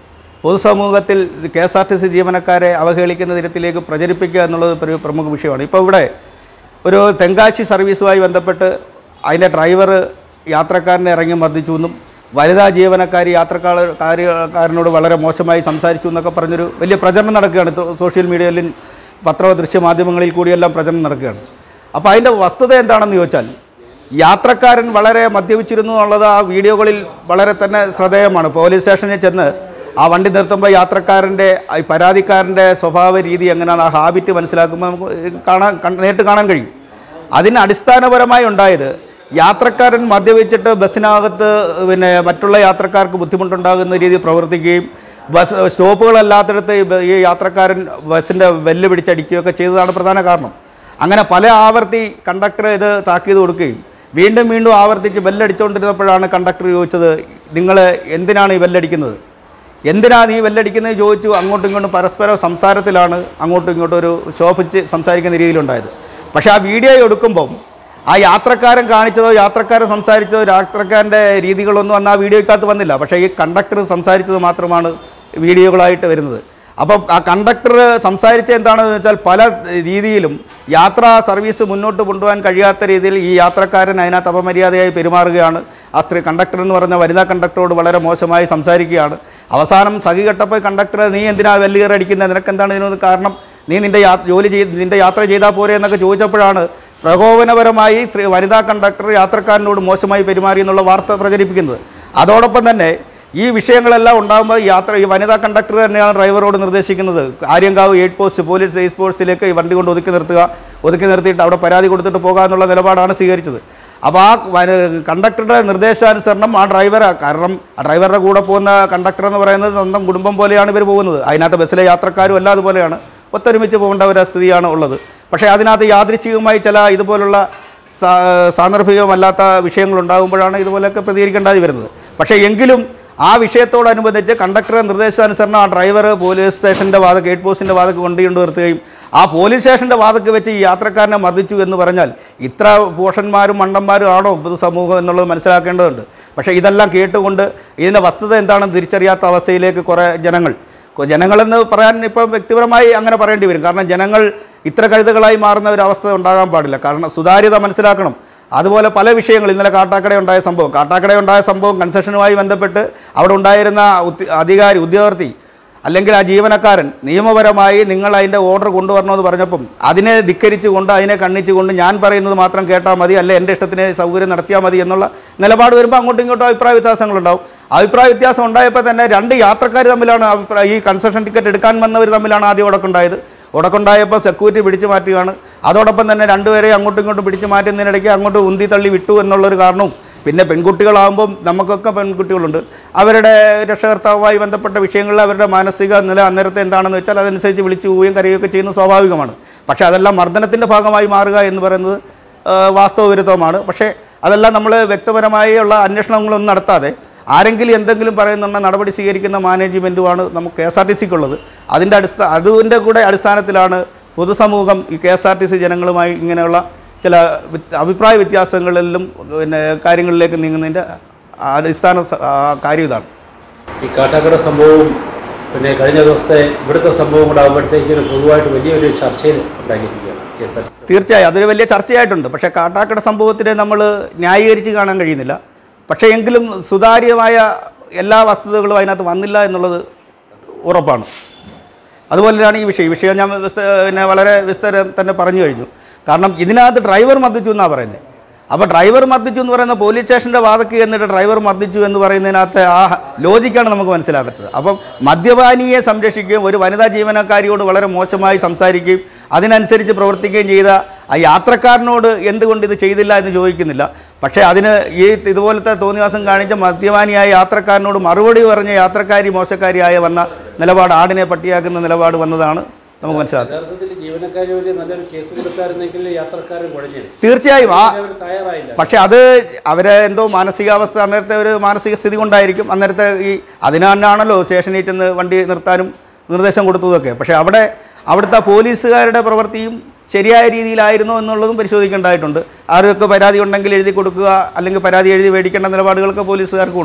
പൊതുസമൂഹത്തിൽ K S R T C ജീവനക്കാരെ അവഹേളിക്കുന്ന തരത്തിലേക്ക് പ്രചരിപ്പിക്കുക എന്നുള്ളത് ഒരു പ്രമുഖ വിഷയമാണ് ഇപ്പോൾ ഇവിടെ ഒരു തെങ്കാശി സർവീസുമായി ബന്ധപ്പെട്ട് അതിൻ്റെ ഡ്രൈവർ യാത്രക്കാരനെ ഇറങ്ങി മർദ്ദിച്ചു എന്നും വനിതാ ജീവനക്കാരി യാത്രക്കാരനോട് വളരെ മോശമായി സംസാരിച്ചു എന്നൊക്കെ പറഞ്ഞൊരു വലിയ പ്രചരണം നടക്കുകയാണ് ഇത് സോഷ്യൽ മീഡിയയിലും പത്ര ദൃശ്യമാധ്യമങ്ങളിൽ കൂടിയെല്ലാം പ്രചരണം നടക്കുകയാണ് അപ്പോൾ അതിൻ്റെ വസ്തുത എന്താണെന്ന് ചോദിച്ചാൽ യാത്രക്കാരൻ വളരെ മദ്യപിച്ചിരുന്നു എന്നുള്ളത് ആ വീഡിയോകളിൽ വളരെ തന്നെ ശ്രദ്ധേയമാണ് പോലീസ് സ്റ്റേഷനിൽ ചെന്ന് ആ വണ്ടി നിർത്തുമ്പോൾ യാത്രക്കാരൻ്റെ ആ ഈ പരാതിക്കാരൻ്റെ സ്വഭാവ രീതി എങ്ങനെയാണ് ആ ഹാബിറ്റ് മനസ്സിലാക്കുമ്പോൾ നമുക്ക് കാണാൻ കണ്ട് നേരിട്ട് കാണാൻ കഴിയും അതിന് അടിസ്ഥാനപരമായി ഉണ്ടായത് യാത്രക്കാരൻ മദ്യപിച്ചിട്ട് ബസ്സിനകത്ത് പിന്നെ മറ്റുള്ള യാത്രക്കാർക്ക് ബുദ്ധിമുട്ടുണ്ടാകുന്ന രീതിയിൽ പ്രവർത്തിക്കുകയും ബസ് സ്റ്റോപ്പുകളല്ലാത്തിടത്ത് ഈ ബ- ഈ യാത്രക്കാരൻ ബസ്സിൻ്റെ വെല്ല് പിടിച്ചടിക്കുകയൊക്കെ ചെയ്തതാണ് പ്രധാന കാരണം അങ്ങനെ പല ആവർത്തി കണ്ടക്ടർ ഇത് താക്കീത് കൊടുക്കുകയും വീണ്ടും വീണ്ടും ആവർത്തിച്ച് ബെല്ലടിച്ചുകൊണ്ടിരുന്നപ്പോഴാണ് കണ്ടക്ടർ ചോദിച്ചത് നിങ്ങൾ എന്തിനാണ് ഈ ബെല്ലടിക്കുന്നത് എന്തിനാണ് നീ ബെല്ലടിക്കുന്നത് ചോദിച്ചു അങ്ങോട്ടും ഇങ്ങോട്ടും പരസ്പര സംസാരത്തിലാണ് അങ്ങോട്ടും ഇങ്ങോട്ടും ഒരു ശോഭിച്ച് സംസാരിക്കുന്ന രീതിയിലുണ്ടായത് പക്ഷേ ആ വീഡിയോ എടുക്കുമ്പം ആ യാത്രക്കാരൻ കാണിച്ചതോ യാത്രക്കാരൻ സംസാരിച്ചതോ യാത്രക്കാരൻ്റെ രീതികളൊന്നും അന്ന് ആ വീഡിയോയ്ക്കകത്ത് വന്നില്ല പക്ഷേ ഈ കണ്ടക്ടർ സംസാരിച്ചത് മാത്രമാണ് വീഡിയോകളായിട്ട് വരുന്നത് അപ്പം ആ കണ്ടക്ടർ സംസാരിച്ച എന്താണെന്ന് വെച്ചാൽ പല രീതിയിലും യാത്രാ സർവീസ് മുന്നോട്ട് കൊണ്ടുപോകാൻ കഴിയാത്ത രീതിയിൽ ഈ യാത്രക്കാരൻ അതിനകത്ത് അപമര്യാദയായി പെരുമാറുകയാണ് ആ സ്ത്രീ കണ്ടക്ടർ എന്ന് പറഞ്ഞ വനിതാ കണ്ടക്ടറോട് വളരെ മോശമായി സംസാരിക്കുകയാണ് അവസാനം സഖി കെട്ടപ്പോൾ കണ്ടക്ടർ നീ എന്തിനാ വെല്ലുകയറി അടിക്കുന്നത് നിനക്ക് എന്താണ് ഇതിനൊന്നും കാരണം നീ നിൻ്റെ യാ ജോലി ചെയ്ത് നിൻ്റെ യാത്ര ചെയ്താൽ പോരെ എന്നൊക്കെ ചോദിച്ചപ്പോഴാണ് പ്രകോപനപരമായി ശ്രീ വനിതാ കണ്ടക്ടർ യാത്രക്കാരനോട് മോശമായി പെരുമാറി എന്നുള്ള വാർത്ത പ്രചരിപ്പിക്കുന്നത് അതോടൊപ്പം തന്നെ ഈ വിഷയങ്ങളെല്ലാം ഉണ്ടാകുമ്പോൾ യാത്ര ഈ വനിതാ കണ്ടക്ടർ തന്നെയാണ് ഡ്രൈവറോട് നിർദ്ദേശിക്കുന്നത് Aryankavu aid post police aid പോസ്റ്റിലേക്ക് ഈ വണ്ടി കൊണ്ട് ഒതുക്കി നിർത്തുക ഒതുക്കി നിർത്തിയിട്ട് അവിടെ പരാതി കൊടുത്തിട്ട് പോകാമെന്നുള്ള നിലപാടാണ് സ്വീകരിച്ചത് അപ്പോൾ ആ വന- കണ്ടക്ടറുടെ നിർദ്ദേശാനുസരണം ആ ഡ്രൈവർ കാരണം ആ ഡ്രൈവറുടെ കൂടെ പോകുന്ന കണ്ടക്ടർ എന്ന് പറയുന്നത് സ്വന്തം കുടുംബം പോലെയാണ് ഇവർ പോകുന്നത് അതിനകത്ത് ബസ്സിലെ യാത്രക്കാരും എല്ലാം അതുപോലെയാണ് ഒത്തൊരുമിച്ച് പോകേണ്ട ഒരു സ്ഥിതിയാണ് ഉള്ളത് പക്ഷേ അതിനകത്ത് യാദൃച്ഛികമായി ചില ഇതുപോലുള്ള സാ- സാന്ദർഭികമല്ലാത്ത വിഷയങ്ങളുണ്ടാകുമ്പോഴാണ് ഇതുപോലെയൊക്കെ പ്രതികരിക്കേണ്ടതായി വരുന്നത് പക്ഷേ എങ്കിലും ആ വിഷയത്തോടനുബന്ധിച്ച് കണ്ടക്ടറുടെ നിർദ്ദേശാനുസരണം ആ ഡ്രൈവർ പോലീസ് സ്റ്റേഷൻ്റെ വാദക്ക് ഗേറ്റ് പോസ്റ്റിൻ്റെ വാദക്ക് കൊണ്ടുകൊണ്ട് നിർത്തുകയും ആ പോലീസ് സ്റ്റേഷൻ്റെ വാദക്ക് വെച്ച് ഈ യാത്രക്കാരനെ മർദ്ദിച്ചു എന്ന് പറഞ്ഞാൽ ഇത്ര പോഷന്മാരും മണ്ടന്മാരും ആണോ പൊതുസമൂഹം എന്നുള്ളത് മനസ്സിലാക്കേണ്ടതുണ്ട് പക്ഷേ ഇതെല്ലാം കേട്ടുകൊണ്ട് ഇതിൻ്റെ വസ്തുത എന്താണെന്ന് തിരിച്ചറിയാത്ത അവസ്ഥയിലേക്ക് കുറേ ജനങ്ങൾ കൊ- ജനങ്ങളെന്ന് പറയാൻ ഇപ്പം വ്യക്തിപരമായി അങ്ങനെ പറയേണ്ടി വരും കാരണം ജനങ്ങൾ ഇത്ര കഴുതകളായി മാറുന്ന ഒരു അവസ്ഥ ഉണ്ടാകാൻ പാടില്ല കാരണം സുതാര്യത മനസ്സിലാക്കണം അതുപോലെ പല വിഷയങ്ങൾ ഇന്നലെ കാട്ടാക്കട ഉണ്ടായ സംഭവം കാട്ടാക്കട ഉണ്ടായ സംഭവം കൺസെഷനുമായി ബന്ധപ്പെട്ട് അവിടെ ഉണ്ടായിരുന്ന ഉത്തി- അധികാരി ഉദ്യോഗാർത്ഥി അല്ലെങ്കിൽ ആ ജീവനക്കാരൻ നിയമപരമായി നിങ്ങൾ അതിൻ്റെ ഓർഡർ കൊണ്ടുവരണമെന്ന് പറഞ്ഞപ്പം അതിനെ ധിക്കരിച്ചുകൊണ്ട് അതിനെ കണ്ണിച്ചുകൊണ്ട് ഞാൻ പറയുന്നത് മാത്രം കേട്ടാൽ മതി അല്ലെ എൻ്റെ ഇഷ്ടത്തിന് സൗകര്യം നടത്തിയാൽ മതി എന്നുള്ള നിലപാട് വരുമ്പോൾ അങ്ങോട്ടും ഇങ്ങോട്ടും അഭിപ്രായ വ്യത്യാസങ്ങളുണ്ടാവും അഭിപ്രായ വ്യത്യാസം ഉണ്ടായപ്പോൾ തന്നെ രണ്ട് യാത്രക്കാർ തമ്മിലാണ് അഭിപ്രായ ഈ കൺസെഷൻ ടിക്കറ്റ് എടുക്കാൻ വന്നവർ തമ്മിലാണ് ആദ്യം ഉടക്കുണ്ടായത് ഉടക്കുണ്ടായപ്പോൾ സെക്യൂരിറ്റി പിടിച്ചു മാറ്റുകയാണ് അതോടൊപ്പം തന്നെ രണ്ടുപേരെ അങ്ങോട്ടും ഇങ്ങോട്ടും പിടിച്ചു മാറ്റുന്നതിനിടയ്ക്ക് അങ്ങോട്ട് ഉന്തി തള്ളി വിട്ടു എന്നുള്ളൊരു കാരണവും പിന്നെ പെൺകുട്ടികളാകുമ്പം നമുക്കൊക്കെ പെൺകുട്ടികളുണ്ട് അവരുടെ രക്ഷകർത്താവുമായി ബന്ധപ്പെട്ട വിഷയങ്ങളിൽ അവരുടെ മാനസിക നില അന്നേരത്തെ എന്താണെന്ന് വെച്ചാൽ അതനുസരിച്ച് വിളിച്ചു പോവുകയും കരയുകയൊക്കെ ചെയ്യുന്നത് സ്വാഭാവികമാണ് പക്ഷേ അതെല്ലാം മർദ്ദനത്തിൻ്റെ ഭാഗമായി മാറുക എന്ന് പറയുന്നത് ആ, വാസ്തവവിരുദ്ധമാണ് പക്ഷേ അതെല്ലാം നമ്മൾ വ്യക്തപരമായുള്ള അന്വേഷണങ്ങളൊന്നും നടത്താതെ ആരെങ്കിലും എന്തെങ്കിലും പറയുന്ന നടപടി സ്വീകരിക്കുന്ന മാനേജ്മെൻറ്റുമാണ് നമുക്ക് കെ എസ് ആർ ടി സിക്കുള്ളത് അതിൻ്റെ അടിസ്ഥാന അതിൻ്റെ കൂടെ അടിസ്ഥാനത്തിലാണ് പൊതുസമൂഹം ഈ K S R T C ജനങ്ങളുമായി ഇങ്ങനെയുള്ള ചില വ്യത്യ- അഭിപ്രായ വ്യത്യാസങ്ങളിലും പിന്നെ കാര്യങ്ങളിലേക്ക് നീങ്ങുന്നതിൻ്റെ അടിസ്ഥാന സ- ആ കാര്യം ഇതാണ് ഈ കാട്ടാക്കട സംഭവവും പിന്നെ കഴിഞ്ഞ ദിവസത്തെ ഇവിടുത്തെ സംഭവം കൂടെ ആകുമ്പോഴത്തേക്കിനും പൊതുവായിട്ട് വലിയൊരു ചർച്ചയിൽ ഉണ്ടാക്കിയിരിക്കുകയാണ് K S R T C തീർച്ചയായും അതൊരു വലിയ ചർച്ചയായിട്ടുണ്ട് പക്ഷേ കാട്ടാക്കട സംഭവത്തിനെ നമ്മൾ ന്യായീകരിച്ച് കാണാൻ കഴിയുന്നില്ല പക്ഷേ എങ്കിലും സുതാര്യമായ എല്ലാ വസ്തുതകളും അതിനകത്ത് വന്നില്ല എന്നുള്ളത് ഉറപ്പാണ് അതുപോലെയാണ് ഈ വിഷയം ഈ വിഷയം ഞാൻ വിസ്ത- പിന്നെ വളരെ വിസ്തരം തന്നെ പറഞ്ഞു കഴിഞ്ഞു കാരണം ഇതിനകത്ത് ഡ്രൈവർ മർദ്ദിച്ചു എന്നാണ് പറയുന്നത് അപ്പോൾ ഡ്രൈവർ മർദ്ദിച്ചു എന്ന് പറയുന്ന പോലീസ് സ്റ്റേഷൻ്റെ വാദക്ക് എന്നിട്ട് ഡ്രൈവർ മർദ്ദിച്ചു എന്ന് പറയുന്നതിനകത്ത് ആ ലോജിക്കാണ് നമുക്ക് മനസ്സിലാകാത്തത് അപ്പം മദ്യപാനിയെ സംരക്ഷിക്കുകയും ഒരു വനിതാ ജീവനക്കാരിയോട് വളരെ മോശമായി സംസാരിക്കുകയും അതിനനുസരിച്ച് പ്രവർത്തിക്കുകയും ചെയ്ത ആ യാത്രക്കാരനോട് എന്തുകൊണ്ട് ഇത് ചെയ്തില്ല എന്ന് ചോദിക്കുന്നില്ല പക്ഷേ അതിന് ഈ ഇതുപോലത്തെ തോന്നിവാസം കാണിച്ച മദ്യപാനിയായ യാത്രക്കാരനോട് മറുപടി പറഞ്ഞ യാത്രക്കാരി മോശക്കാരിയായ വന്ന നിലപാട് ആടിനെ പട്ടിയാക്കുന്ന നിലപാട് വന്നതാണ് നമുക്ക് മനസ്സിലാക്കുന്നത് യഥാർത്ഥത്തിൽ ജീവനക്കാരി വലിയ നല്ലൊരു കേസ് കൊടുത്തായിരുന്നെങ്കിൽ യാത്രക്കാരൻ കുഴഞ്ഞു തീർച്ചയായും ആ അവർ തയ്യാറായില്ല പക്ഷെ അത് അവരെ എന്തോ മാനസികാവസ്ഥ അന്നേരത്തെ ഒരു മാനസിക സ്ഥിതി കൊണ്ടായിരിക്കും അന്നേരത്തെ ഈ അതിനാണല്ലോ സ്റ്റേഷനിൽ ചെന്ന് വണ്ടി നിർത്താനും നിർദ്ദേശം കൊടുത്തതൊക്കെ പക്ഷേ അവിടെ അവിടുത്തെ പോലീസുകാരുടെ പ്രവൃത്തിയും ശരിയായ രീതിയിലായിരുന്നോ എന്നുള്ളതും പരിശോധിക്കേണ്ടതായിട്ടുണ്ട് ആരൊക്കെ പരാതി ഉണ്ടെങ്കിൽ എഴുതി കൊടുക്കുക അല്ലെങ്കിൽ പരാതി എഴുതി മേടിക്കേണ്ട നിലപാടുകളൊക്കെ പോലീസുകാർക്കും ഉണ്ട്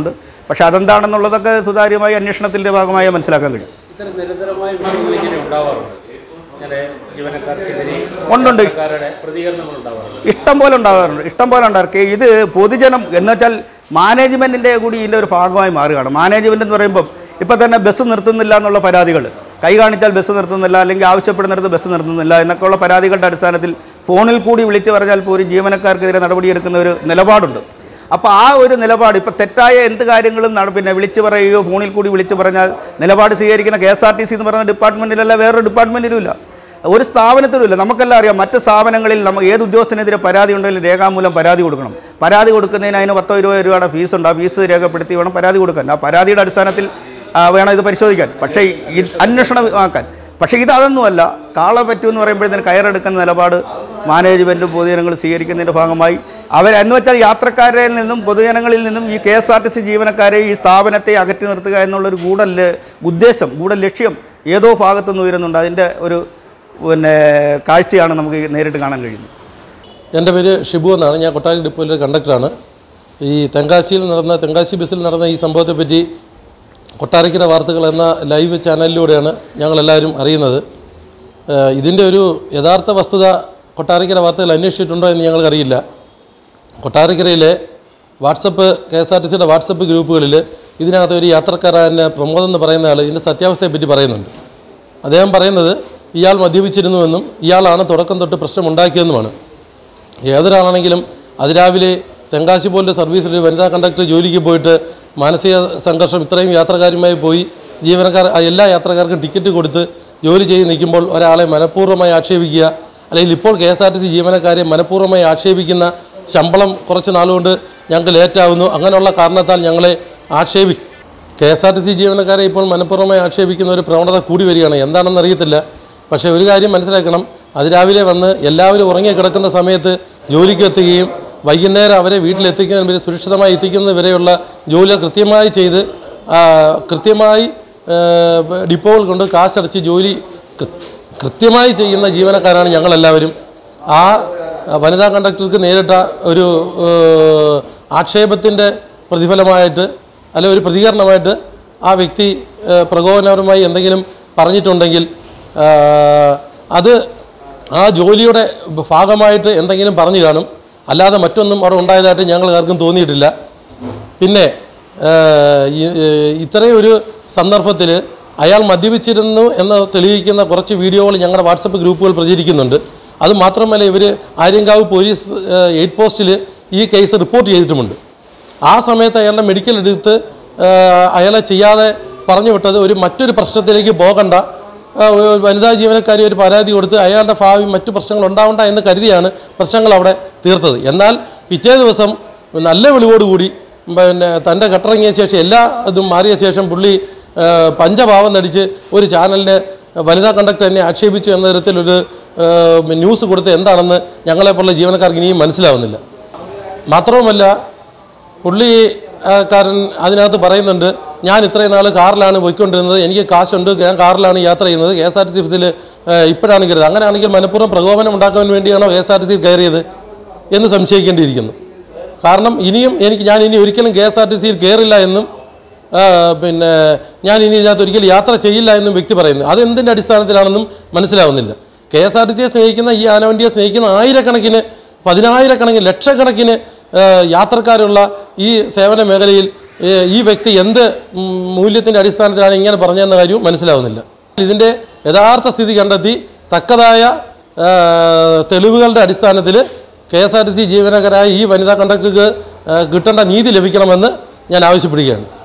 പക്ഷേ അതെന്താണെന്നുള്ളതൊക്കെ സുതാര്യമായി അന്വേഷണത്തിൻ്റെ ഭാഗമായി മനസ്സിലാക്കാൻ കഴിയും ഇത്തരം നിരന്തരമായ വിഷയങ്ങൾ ഇങ്ങനെ ഉണ്ടാവാറുണ്ട് ഇങ്ങനെ ജീവനക്കാർക്കെതിരെ ഉണ്ടുണ്ട്. ജീവനക്കാരുടെ പ്രതികരണങ്ങൾ ഉണ്ടാവാറുണ്ട് ഇഷ്ടം പോലെ ഉണ്ടാകാറുണ്ട് ഇഷ്ടം പോലെ ഉണ്ടാർക്ക് ഇത് പൊതുജനം എന്ന് വെച്ചാൽ മാനേജ്മെൻറ്റിൻ്റെ കൂടി ഇതിൻ്റെ ഒരു ഭാഗമായി മാറുകയാണ് മാനേജ്മെൻറ്റ് എന്ന് പറയുമ്പം ഇപ്പം തന്നെ ബസ് നിർത്തുന്നില്ല എന്നുള്ള പരാതികൾ കൈ കാണിച്ചാൽ ബസ് നിർത്തുന്നില്ല അല്ലെങ്കിൽ ആവശ്യപ്പെടുന്നിടത്ത് ബസ് നിർത്തുന്നില്ല എന്നൊക്കെയുള്ള പരാതികളുടെ അടിസ്ഥാനത്തിൽ ഫോണിൽ കൂടി വിളിച്ചു പറഞ്ഞാൽ പോലും ജീവനക്കാർക്കെതിരെ നടപടിയെടുക്കുന്ന ഒരു നിലപാടുണ്ട് അപ്പോൾ ആ ഒരു നിലപാട് ഇപ്പോൾ തെറ്റായ എന്ത് കാര്യങ്ങളും നട പിന്നെ വിളിച്ചു പറയുകയോ ഫോണിൽ കൂടി വിളിച്ചു പറഞ്ഞാൽ നിലപാട് സ്വീകരിക്കുന്ന K S R T C എന്ന് പറയുന്ന ഡിപ്പാർട്ട്മെൻറ്റിലല്ല വേറൊരു ഡിപ്പാർട്ട്മെൻറ്റിലും ഇല്ല ഒരു സ്ഥാപനത്തിലും ഇല്ല നമുക്കെല്ലാം അറിയാം മറ്റ് സ്ഥാപനങ്ങളിൽ നമുക്ക് ഏത് ഉദ്യോഗസ്ഥനെതിരെ പരാതി ഉണ്ടെങ്കിലും രേഖാമൂലം പരാതി കൊടുക്കണം പരാതി കൊടുക്കുന്നതിന് അതിന് പത്തോ ഇരുപത് രൂപയുടെ ഫീസ് ഉണ്ട് ആ ഫീസ് രേഖപ്പെടുത്തി വേണം പരാതി കൊടുക്കാൻ ആ പരാതിയുടെ അടിസ്ഥാനത്തിൽ ആ, വേണം ഇത് പരിശോധിക്കാൻ പക്ഷേ ഈ അന്വേഷണം ആക്കാൻ പക്ഷേ ഇത് അതൊന്നുമല്ല കാള പറ്റൂ എന്ന് പറയുമ്പോഴത്തേന് കയറെടുക്കുന്ന നിലപാട് മാനേജ്മെൻറ്റും പൊതുജനങ്ങളും സ്വീകരിക്കുന്നതിൻ്റെ ഭാഗമായി അവരെന്ന് വെച്ചാൽ യാത്രക്കാരിൽ നിന്നും പൊതുജനങ്ങളിൽ നിന്നും ഈ K S R T C ജീവനക്കാരെ ഈ സ്ഥാപനത്തെ അകറ്റി നിർത്തുക എന്നുള്ളൊരു ഗൂഢ ല- ഉദ്ദേശം ഗൂഢ ലക്ഷ്യം ഏതോ ഭാഗത്തുനിന്ന് ഉയരുന്നുണ്ട് അതിൻ്റെ ഒരു പിന്നെ കാഴ്ചയാണ് നമുക്ക് നേരിട്ട് കാണാൻ കഴിയുന്നത് എൻ്റെ പേര് ഷിബു എന്നാണ് ഞാൻ കൊട്ടാരി ഡിപ്പോയിലെ കണ്ടക്ടറാണ് ഈ തെങ്കാശിയിൽ നടന്ന തെങ്കാശി ബസ്സിൽ നടന്ന ഈ സംഭവത്തെപ്പറ്റി കൊട്ടാരക്കര വാർത്തകൾ എന്ന ലൈവ് ചാനലിലൂടെയാണ് ഞങ്ങളെല്ലാവരും അറിയുന്നത് ഏഹ് ഇതിൻ്റെ ഒരു യഥാർത്ഥ വസ്തുത കൊട്ടാരക്കര വാർത്തകൾ അന്വേഷിച്ചിട്ടുണ്ടോ എന്ന് ഞങ്ങൾക്കറിയില്ല കൊട്ടാരക്കരയിലെ WhatsApp K S R T സിയുടെ വാട്സപ്പ് ഗ്രൂപ്പുകളിൽ ഇതിനകത്ത് ഒരു യാത്രക്കാരൻ പ്രമോദ് എന്ന് പറയുന്ന ആൾ ഇതിൻ്റെ സത്യാവസ്ഥയെപ്പറ്റി പറയുന്നുണ്ട് അദ്ദേഹം പറയുന്നത് ഇയാൾ മദ്യപിച്ചിരുന്നുവെന്നും ഇയാളാണ് തുടക്കം തൊട്ട് പ്രശ്നം ഉണ്ടാക്കിയതെന്നുമാണ് ഏതൊരാളാണെങ്കിലും അതിരാവിലെ തെങ്കാശി പോലുള്ള സർവീസിൽ ഒരു വനിതാ കണ്ടക്ടർ ജോലിക്ക് പോയിട്ട് മാനസിക സംഘർഷം ഇത്രയും യാത്രക്കാരുമായി പോയി ജീവനക്കാർ ആ എല്ലാ യാത്രക്കാർക്കും ടിക്കറ്റ് കൊടുത്ത് ജോലി ചെയ്ത് നിൽക്കുമ്പോൾ ഒരാളെ മനഃപൂർവ്വമായി ആക്ഷേപിക്കുക അല്ലെങ്കിൽ ഇപ്പോൾ K S R T C ജീവനക്കാരെ മനഃപൂർവ്വമായി ആക്ഷേപിക്കുന്ന ശമ്പളം കുറച്ച് നാളുകൊണ്ട് ഞങ്ങൾക്ക് ലേറ്റാവുന്നു അങ്ങനെയുള്ള കാരണത്താൽ ഞങ്ങളെ ആക്ഷേപി K S R T C ജീവനക്കാരെ ഇപ്പോൾ മനഃപൂർവ്വമായി ആക്ഷേപിക്കുന്ന ഒരു പ്രവണത കൂടി വരികയാണ് എന്താണെന്ന് അറിയത്തില്ല പക്ഷേ ഒരു കാര്യം മനസ്സിലാക്കണം അതിരാവിലെ വന്ന് എല്ലാവരും ഉറങ്ങി കിടക്കുന്ന സമയത്ത് ജോലിക്ക് എത്തുകയും വൈകുന്നേരം അവരെ വീട്ടിലെത്തിക്കുന്നതിന് വരെ സുരക്ഷിതമായി എത്തിക്കുന്നത് വരെയുള്ള ജോലി കൃത്യമായി ചെയ്ത് ആ, കൃത്യമായി ആ, ഡിപ്പോകൾ കൊണ്ട് കാശടച്ച് ജോലി കൃ- കൃത്യമായി ചെയ്യുന്ന ജീവനക്കാരാണ് ഞങ്ങളെല്ലാവരും ആ വനിതാ കണ്ടക്ടർക്ക് നേരിട്ട ഒരു ആക്ഷേപത്തിൻ്റെ പ്രതിഫലമായിട്ട് അല്ലെ ഒരു പ്രതികരണമായിട്ട് ആ വ്യക്തി ഏഹ്, പ്രകോപനപരമായി എന്തെങ്കിലും പറഞ്ഞിട്ടുണ്ടെങ്കിൽ ആഹ്, അത് ആ ജോലിയുടെ ഭാഗമായിട്ട് എന്തെങ്കിലും പറഞ്ഞു കാണും അല്ലാതെ മറ്റൊന്നും അവിടെ ഉണ്ടായതായിട്ട് ഞങ്ങൾ ആർക്കും തോന്നിയിട്ടില്ല പിന്നെ ഏഹ്, ഈ- ഏഹ്, ഇത്രയും ഒരു സന്ദർഭത്തിൽ അയാൾ മദ്യപിച്ചിരുന്നു എന്ന് തെളിയിക്കുന്ന കുറച്ച് വീഡിയോകൾ ഞങ്ങളുടെ വാട്സപ്പ് ഗ്രൂപ്പുകൾ പ്രചരിക്കുന്നുണ്ട് അത് മാത്രമല്ല ഇവർ ആര്യങ്കാവ് പോലീസ് ഏഹ്, എയ്റ്റ് പോസ്റ്റിൽ ഈ കേസ് റിപ്പോർട്ട് ചെയ്തിട്ടുമുണ്ട് ആ സമയത്ത് അയാളുടെ മെഡിക്കൽ എടുത്ത് ഏഹ്, അയാളെ ചെയ്യാതെ പറഞ്ഞു വിട്ടത് ഒരു മറ്റൊരു പ്രശ്നത്തിലേക്ക് പോകണ്ട ഏഹ്, ഒരു വനിതാ ജീവനക്കാരി ഒരു പരാതി കൊടുത്ത് അയാളുടെ ഭാവി മറ്റു പ്രശ്നങ്ങൾ ഉണ്ടാവണ്ട എന്ന് കരുതിയാണ് പ്രശ്നങ്ങൾ അവിടെ തീർത്തത് എന്നാൽ പിറ്റേ ദിവസം നല്ല വെളിവോടുകൂടി പിന്നെ തൻ്റെ കട്ടിറങ്ങിയ ശേഷം എല്ലാ ഇതും മാറിയ ശേഷം പുള്ളി ഏഹ്, പഞ്ചഭാവം നടിച്ച് ഒരു ചാനലിന് വനിതാ കണ്ടക്ടർ എന്നെ ആക്ഷേപിച്ചു എന്ന തരത്തിലൊരു ഏഹ്, ന്യൂസ് കൊടുത്ത് എന്താണെന്ന് ഞങ്ങളെപ്പോലുള്ള ജീവനക്കാർക്ക് ഇനിയും മനസ്സിലാവുന്നില്ല മാത്രവുമല്ല പുള്ളി ആ, കാരൻ അതിനകത്ത് പറയുന്നുണ്ട് ഞാൻ ഇത്രയും നാൾ കാറിലാണ് പോയിക്കൊണ്ടിരുന്നത് എനിക്ക് കാശുണ്ട് ഞാൻ കാറിലാണ് യാത്ര ചെയ്യുന്നത് K S R T C ബസ്സിൽ ഇപ്പോഴാണ് കയറിയത് അങ്ങനെയാണെങ്കിൽ മനഃപൂർവ്വം പ്രകോപനം ഉണ്ടാക്കാൻ വേണ്ടിയാണോ കെ എസ് ആർ ടി സിയിൽ കയറിയത് എന്ന് സംശയിക്കേണ്ടിയിരിക്കുന്നു കാരണം ഇനിയും എനിക്ക് ഞാൻ ഇനി ഒരിക്കലും കെ എസ് ആർ ടി സിയിൽ കയറില്ല എന്നും ആ, പിന്നെ ഞാൻ ഇനി ഇതിനകത്ത് ഒരിക്കലും യാത്ര ചെയ്യില്ല എന്നും വ്യക്തി പറയുന്നു അതെന്തിൻ്റെ അടിസ്ഥാനത്തിലാണെന്നും മനസ്സിലാവുന്നില്ല കെ എസ് ആർ ടി സിയെ സ്നേഹിക്കുന്ന ഈ ആനവണ്ടിയെ സ്നേഹിക്കുന്ന ആയിരക്കണക്കിന് പതിനായിരക്കണക്കിന് ലക്ഷക്കണക്കിന് ആ, യാത്രക്കാരുള്ള ഈ സേവന മേഖലയിൽ ഏ, ഈ വ്യക്തി എന്ത് മൂല്യത്തിൻ്റെ അടിസ്ഥാനത്തിലാണ് ഇങ്ങനെ പറഞ്ഞതെന്ന കാര്യവും മനസ്സിലാവുന്നില്ല ഇതിൻ്റെ യഥാർത്ഥ സ്ഥിതി കണ്ടെത്തി തക്കതായ ആ, തെളിവുകളുടെ അടിസ്ഥാനത്തിൽ K S R T C ജീവനക്കാരായ ഈ വനിതാ കണ്ടക്ടർക്ക് ആ, കിട്ടേണ്ട നീതി ലഭിക്കണമെന്ന് ഞാൻ ആവശ്യപ്പെടുകയാണ്